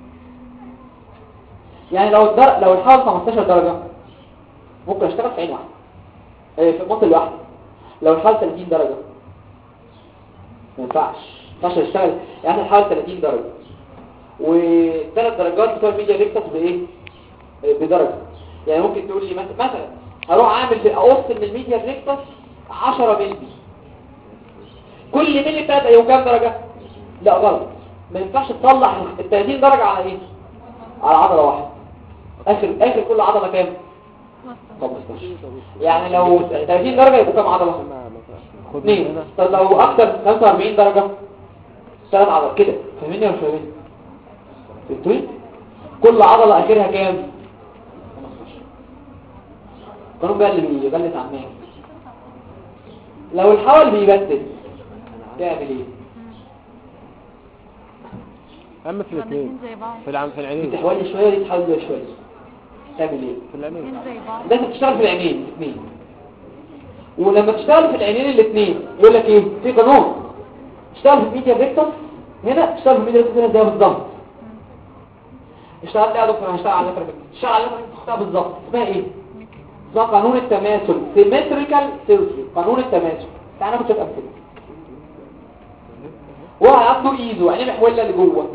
يعني لو الدر... لو الحال 15 درجه ممكن اشتغل في عين واحده إيه، في مصل واحده لو الحال 30 درجه ما ينفعش ما ينفعش اشتغل يعني الحال 30 درجه والثلاث درجات بتوع الميديا ريكتس بايه إيه، بدرجه يعني ممكن تقول لي مثلا مثلا هروح اعمل في اقص من الميديا ريكتس 10 مللي كل مللي بتاعت ايه كام درجه لا غلط ما ينفعش تطلع ال 30 درجه على ايه على عضله واحده اخر اخر كل عضله كام 15 يعني لو 30 درجه يبقوا كام عضله
خد من
اثنين
هنا
طب لو اكتر من 45 درجة ثلاث عضلات كده فاهميني ولا مش فاهميني فهمتوني كل عضلة اخرها كام 15 قانون بقى اللي بيبلت عمال لو الحول بيبتل تعمل ايه
اما في الاثنين
الاثنين زي بعض
في العم في العينين
تحولي شوية دي تحول شوية تعمل ايه
في العينين
الاثنين زي بعض
لازم تشتغل في العينين الاثنين ولما تشتغل في العينين الاثنين يقول لك ايه في قانون تشتغل في الميديا فيكتور هنا تشتغل في الميديا فيكتور هنا زي بالظبط اشتغلت يا دكتور انا هشتغل على الليتر اشتغل على الليتر تختار بالظبط اسمها ايه اسمها قانون التماثل سيمتريكال سيرجري قانون التماثل تعالى ناخد شويه امثله واحد عنده ايده يعني محوله اللي جوه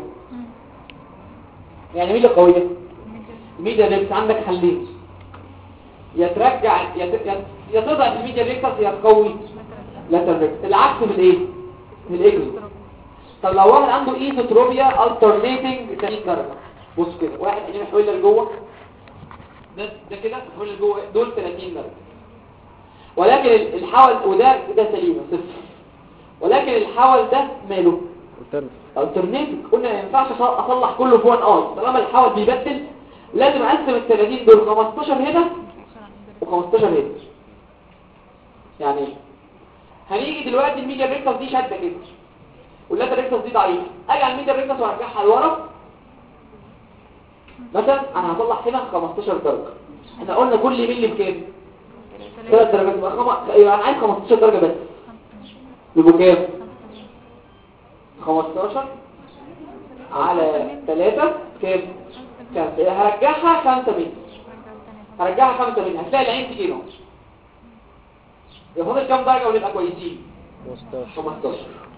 يعني مين اللي قويه الميديا ريكس عندك حلين يا ترجع يا ت- يا- يا تضعف الميديا ريكس يا تقوي لاتر ريكس العكس من ايه من الاجل طب لو واحد عنده ايزوتروبيا alternating 30 درجه بص كده واحد عينيه محوله لجوه ده ده كده محوله لجوه دول 30 درجه ولكن ال- الحول وده ده سليم صفر ولكن الحول ده ماله
قلت
alternating قلنا ما ينفعش أص- اصلح كله في 1 اي طالما الحول بيبدل لازم اقسم ال 30 دول 15 هنا و15 هنا يعني ايه هنيجي دلوقتي الميديا ريكتس دي شده كده واللاتر ريكتس دي ضعيفه اجي على الميديا ريكتس وارجعها لورا مثلا انا هطلع هنا 15 درجه احنا قلنا كل ملي بكام 3 درجات يبقى خم... يبقى انا عايز 15 درجه بس يبقوا كام 15 على 3 كام كام هرجعها 5 ملي هرجعها 5 ملي هتلاقي العين تجي هنا يبقى فاضل كام درجه ونبقى كويسين
15
15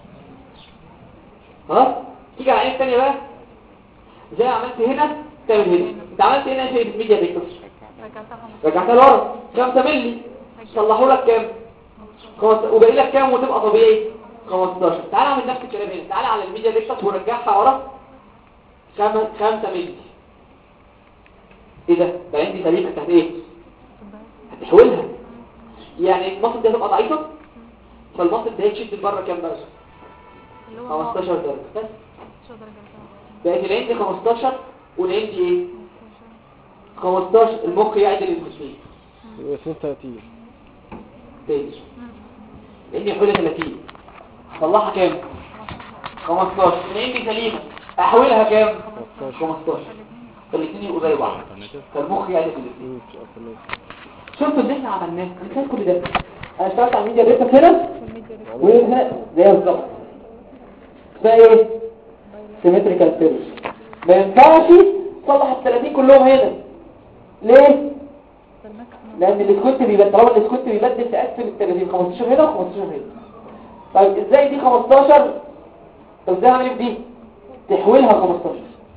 خلاص تيجي على العين الثانيه بقى زي ما عملت هنا تعمل هنا انت عملت هنا في الميديا ريكتس رجعتها لورا 5 ملي صلحوا لك كام خمس- وباقي لك كام وتبقى طبيعي 15 تعال اعمل نفس الكلام هنا تعال على الميديا ريكتس ورجعها ورا 5 ملي ايه ده ده عندي سليمه تحت ايه هتحولها يعني المصل دي هتبقى ضعيفه فالمصل ده هيتشد لبره كام درجه 15 درجه بس بقت العين دي 15 والعين دي ايه 15 المخ يعدل المسلمين
يبقى 32
تاني العين دي حولها 30 طلعها كام 15 العين دي سليمه احولها كام 15 فالاثنين يبقوا زي بعض فالمخ يعدل الاثنين شفتوا اللي احنا عملناه كان كل ده انا اشتغلت على الميديا ريتك هنا وهنا زي بالظبط اسمها ايه سيمتريكال سيرش ما ينفعش تصلح ال 30 كلهم هنا ليه لان الاسكوت بيبدل طالما الاسكوت بيبدل تقسم ال 30 15 هنا و15 هنا طيب ازاي دي 15 طب ازاي اعمل ايه في دي تحويلها 15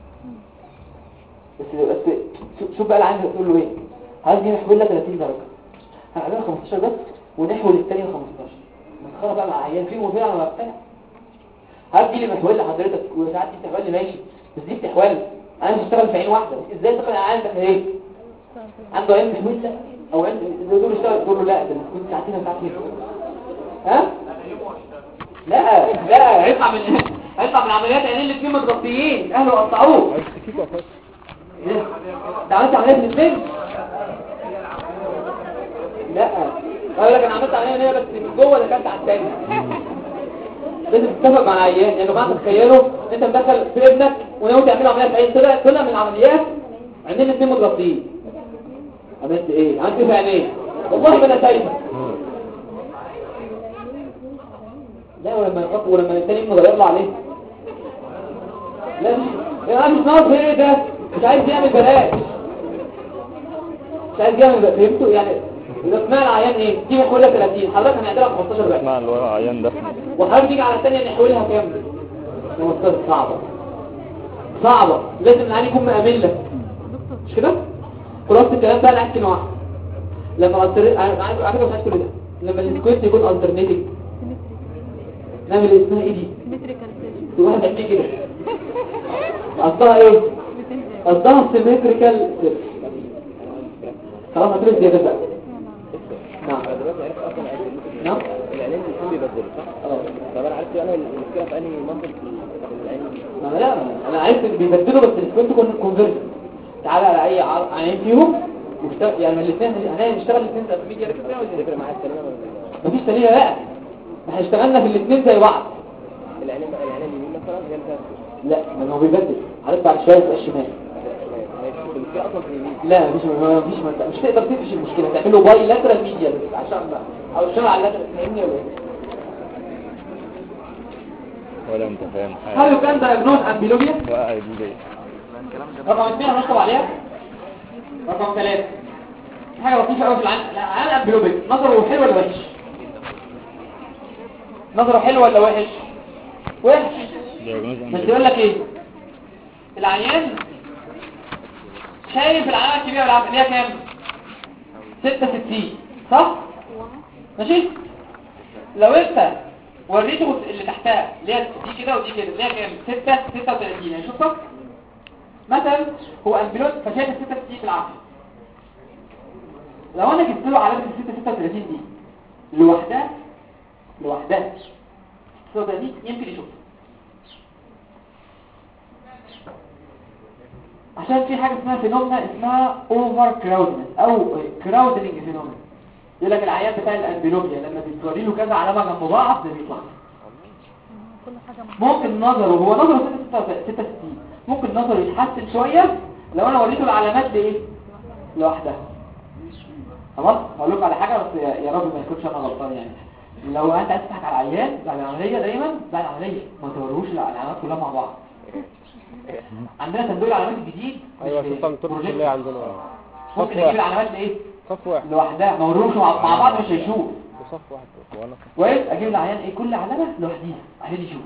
بس بس شوف- شوف بقى اللي عايز تقول له ايه عايز دي نحول لها 30 درجه هنعملها 15 بس ونحول الثانيه 15 مسخره بقى مع عيال فين وفين على بتاع هات دي اللي محول لحضرتك وساعات دي بتحول لي ماشي بس دي بتحول انا مش هشتغل في عين واحده ازاي تقنع عندك ايه عنده عين محول لا او عين دول اشتغل تقول له لا ده كنت ساعتين وساعتين ها لا لا هيطلع من هيطلع من عمليات عينين الاثنين متغطيين اهله قطعوه
عايز تكيك وفاس
إيه؟ ده عملت عمليات الاثنين لا اقول لك انا عملت عمليه هنا بس من جوه دخلت على الثاني لازم تتفق مع العيان يعني بعد تخيلوا انت مدخل في ابنك وناوي تعمل عمليه في عين طلع طلع من العمليات عندنا الاثنين متغطيين عملت ايه عملت ايه في عينيه والله ما انا شايفه لا ولما يغطوا ولما الثاني ابنه غير له عليه لا يا مش ناقص ايه ده مش عايز يعمل بلاش مش عايز يعمل بلاش فهمتوا يعني اذا سمعنا العيان ايه دي كلها 30 حضرتك هنعدلها 15 بقى
مع الورق عيان ده
وحضرتك تيجي على الثانيه نحولها كام 15 صعبه صعبه لازم العيان يكون مأمن لك مش كده خلاص الكلام بقى نحكي واحد لما التر... عارف عارف مش عايز كل ده لما السكويت يكون الترنيتيف نعمل إيه؟ اسمها ايه دي في واحد عندي كده قصدها ايه قصدها سيمتريكال خلاص هترس زيادة بقى نعم نعم
العينين الاثنين بيبدلوا صح؟
اه
طب انا عرفت انا المشكله في انهي منطق في العين
ما أنا لا انا عرفت ان بيبدلوا بس السكوينت كونفرجن تعالى على اي عر- عينين فيهم واشتغل يعني الاثنين هنشتغل الاثنين في ميديا
تفرق معايا السلامه ولا
مفيش تانية بقى احنا اشتغلنا في الاثنين زي بعض
العينين بقى العينين اليمين مثلا هي اللي فيها
لا ما هو بيبدل عارف بعد شويه يبقى الشمال
في اصلا في اليمين
لا مفيش مفيش مش تقدر تقفش المشكله تعمله باي لاترال ميديا بس عشان بقى او اشتغل على اللاترال فاهمني ولا ايه
ولا انت فاهم حاجة
هل كان دايجنوز امبيلوبيا
وقع دي
رقم اثنين هنشطب عليها رقم ثلاثة في حاجة لطيفة قوي في العين العين امبيلوبيك نظره حلو ولا وحش نظره حلو ولا وحش وحش بس يقول لك ايه العيان شايف العلامة الكبيرة والعلامة اللي هي كام 66 صح ماشي لو انت وريته اللي تحتها اللي هي دي كده ودي كده اللي هي كام 6 36 يعني شوفها مثلا هو امبيلوت فشايف ال 66 بالعافيه لو انا جبت له علامه ال 6 36 دي لوحدها لوحدها 36 يمكن يشوفها عشان في حاجة اسمها فينومنا اسمها اوفر كراودنس او كراودنج فينومنا يقول لك العيان بتاع الانبيلوبيا لما بتوري له كذا علامة جنب بعض ده بيطلع
كل حاجة
ممكن نظره هو نظره 66 ممكن نظره يتحسن شوية لو انا وريته العلامات دي ايه لوحدها خلاص هقول لكم على حاجة بس يا يا رب ما يكونش انا غلطان يعني لو انت عايز تضحك على العيان بعد العملية دايما بعد العملية ما توريهوش العلامات كلها مع بعض عندنا صندوق العلامات الجديد
ايوه
مش
شفتها من طول
بروجيكت.
الكليه عندنا
ممكن يجيب العلامات دي ايه
صف واحد
لوحدها ما وروش مع مع بعض مش هيشوف
وصف واحد وانا
كويس اجيب العيان ايه كل علامه لوحديها عشان يشوف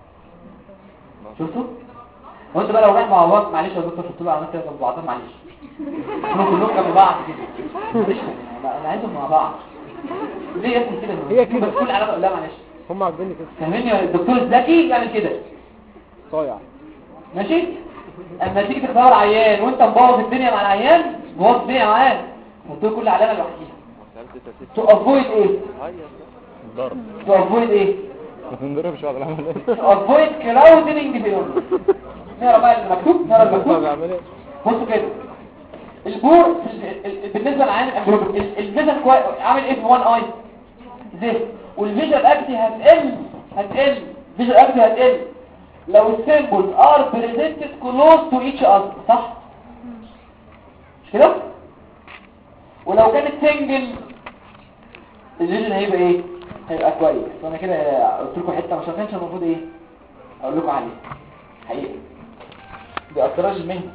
شفتوا هو انت بقى لو رايح مع بعض معلش يا دكتور حط له علامات كده جنب بعضها معلش كلهم كلهم جنب بعض كده معلش انا أنا عايزهم مع بعض ليه يا ابني كده
هي كده.
بس كل علامه لا معلش
هم عاجبيني كده
فاهمني يا الدكتور الذكي يعمل كده
صايع
ماشي اما تيجي تختار عيان وانت مبوظ الدنيا مع العيان مبوظ الدنيا معاه حط له كل علامه لوحديها to avoid ايه
ضرب
to avoid ايه
ما تنضربش بعد العملية
to avoid crowding beyond نقرا بقى المكتوب نقرا المكتوب
بعمل ايه
بصوا كده البور ال- ال- بالنسبه للعيان الأجنبي، ال- الفيجن كوي- عامل ايه في 1 اي زي والفيجن اكتي هتقل هتقل فيجن اكتي هتقل لو السيمبلز ار بريزنتد كلوز تو ايتش اذر صح مش كده ولو كانت سنجل الفيجن هيبقى ايه هيبقى كويس وانا كده قلت لكم حته مش كانش المفروض ايه اقول لكم عليه حقيقي دي اسرار المهنه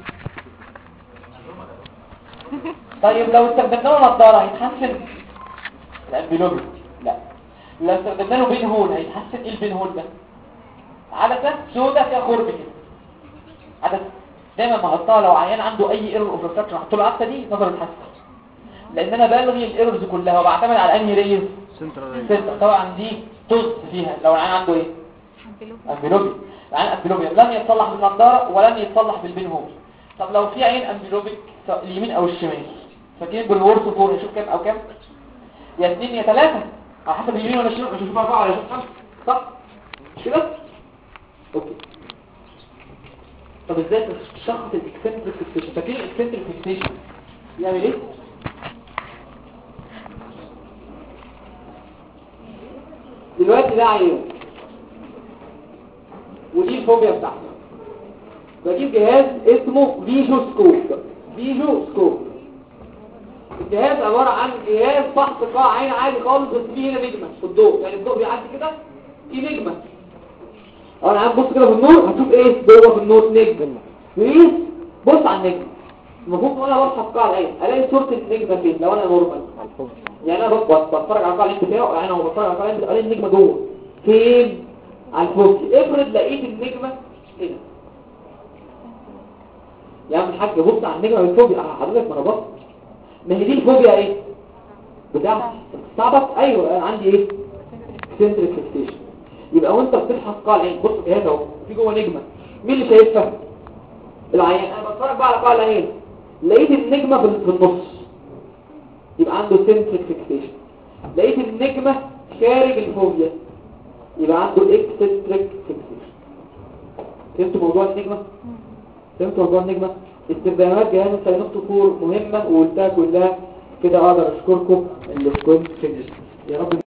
طيب لو استخدمنا له نظاره هيتحسن الانبيلوبي لا لو استخدمنا له بين هول هيتحسن ايه البين هول ده عدسه سوداء فيها خرم كده عدسه دايما بحطها لو عيان عنده اي ايرور اوف ريفراكشن احط له العدسه دي نظره يتحسن لان انا بلغي الايرورز كلها وبعتمد على انهي ريز سنتر طبعا دي طز فيها لو العيان عنده ايه امبيلوبي العين امبيلوبي لن يتصلح بالنظارة ولن يتصلح بالبين هول طب لو في عين امبيلوبيك سواء اليمين او الشمال فاكرين بالورث فور نشوف كام او كام يا اثنين يا ثلاثة على حسب اليمين ولا الشمال نشوف اربعة ولا نشوف خمسة صح مش كده اوكي طب ازاي تشخص الاكسنتريك فيكسيشن فاكرين الاكسنتريك فيكسيشن يعمل ايه دلوقتي ده عيان ودي الفوبيا بتاعته بجيب جهاز اسمه فيجو سكوب فيجو سكوب الجهاز عبارة عن جهاز فحص قاع عين عادي خالص بس فيه هنا نجمة في الضوء يعني الضوء بيعدي كده في نجمة اه انا عم بص كده في النور هتشوف ايه جوه في النور نجم ايه بص على النجم المفروض وانا بفحص قاع العين الاقي صورة النجمة فين لو انا نورمال يعني انا بص بتفرج على قاع العين بتاعه يعني انا بتفرج على قاع العين الاقي النجمة جوه فين على الفوق افرض لقيت النجمة هنا يا عم الحاج بص على النجمة بالفوبيا اه حضرتك ما انا بص ما هي دي الفوبيا ايه بتاع صعبك ايوه انا عندي ايه سنتريك فيكسيشن يبقى وانت بتفحص قاع العين بص الجهاز اهو في جوه نجمة مين اللي شايفها العين انا بتفرج بقى على قاع العين لقيت النجمة في في النص يبقى عنده سنتريك فيكسيشن لقيت النجمة خارج الفوبيا يبقى عنده اكسنتريك فيكسيشن فهمتوا موضوع النجمة فهمتوا موضوع النجمة استخدامات جهاز الساينوستوفور مهمة وقلتها كلها كده اقدر اشكركم اللي كنت يا رب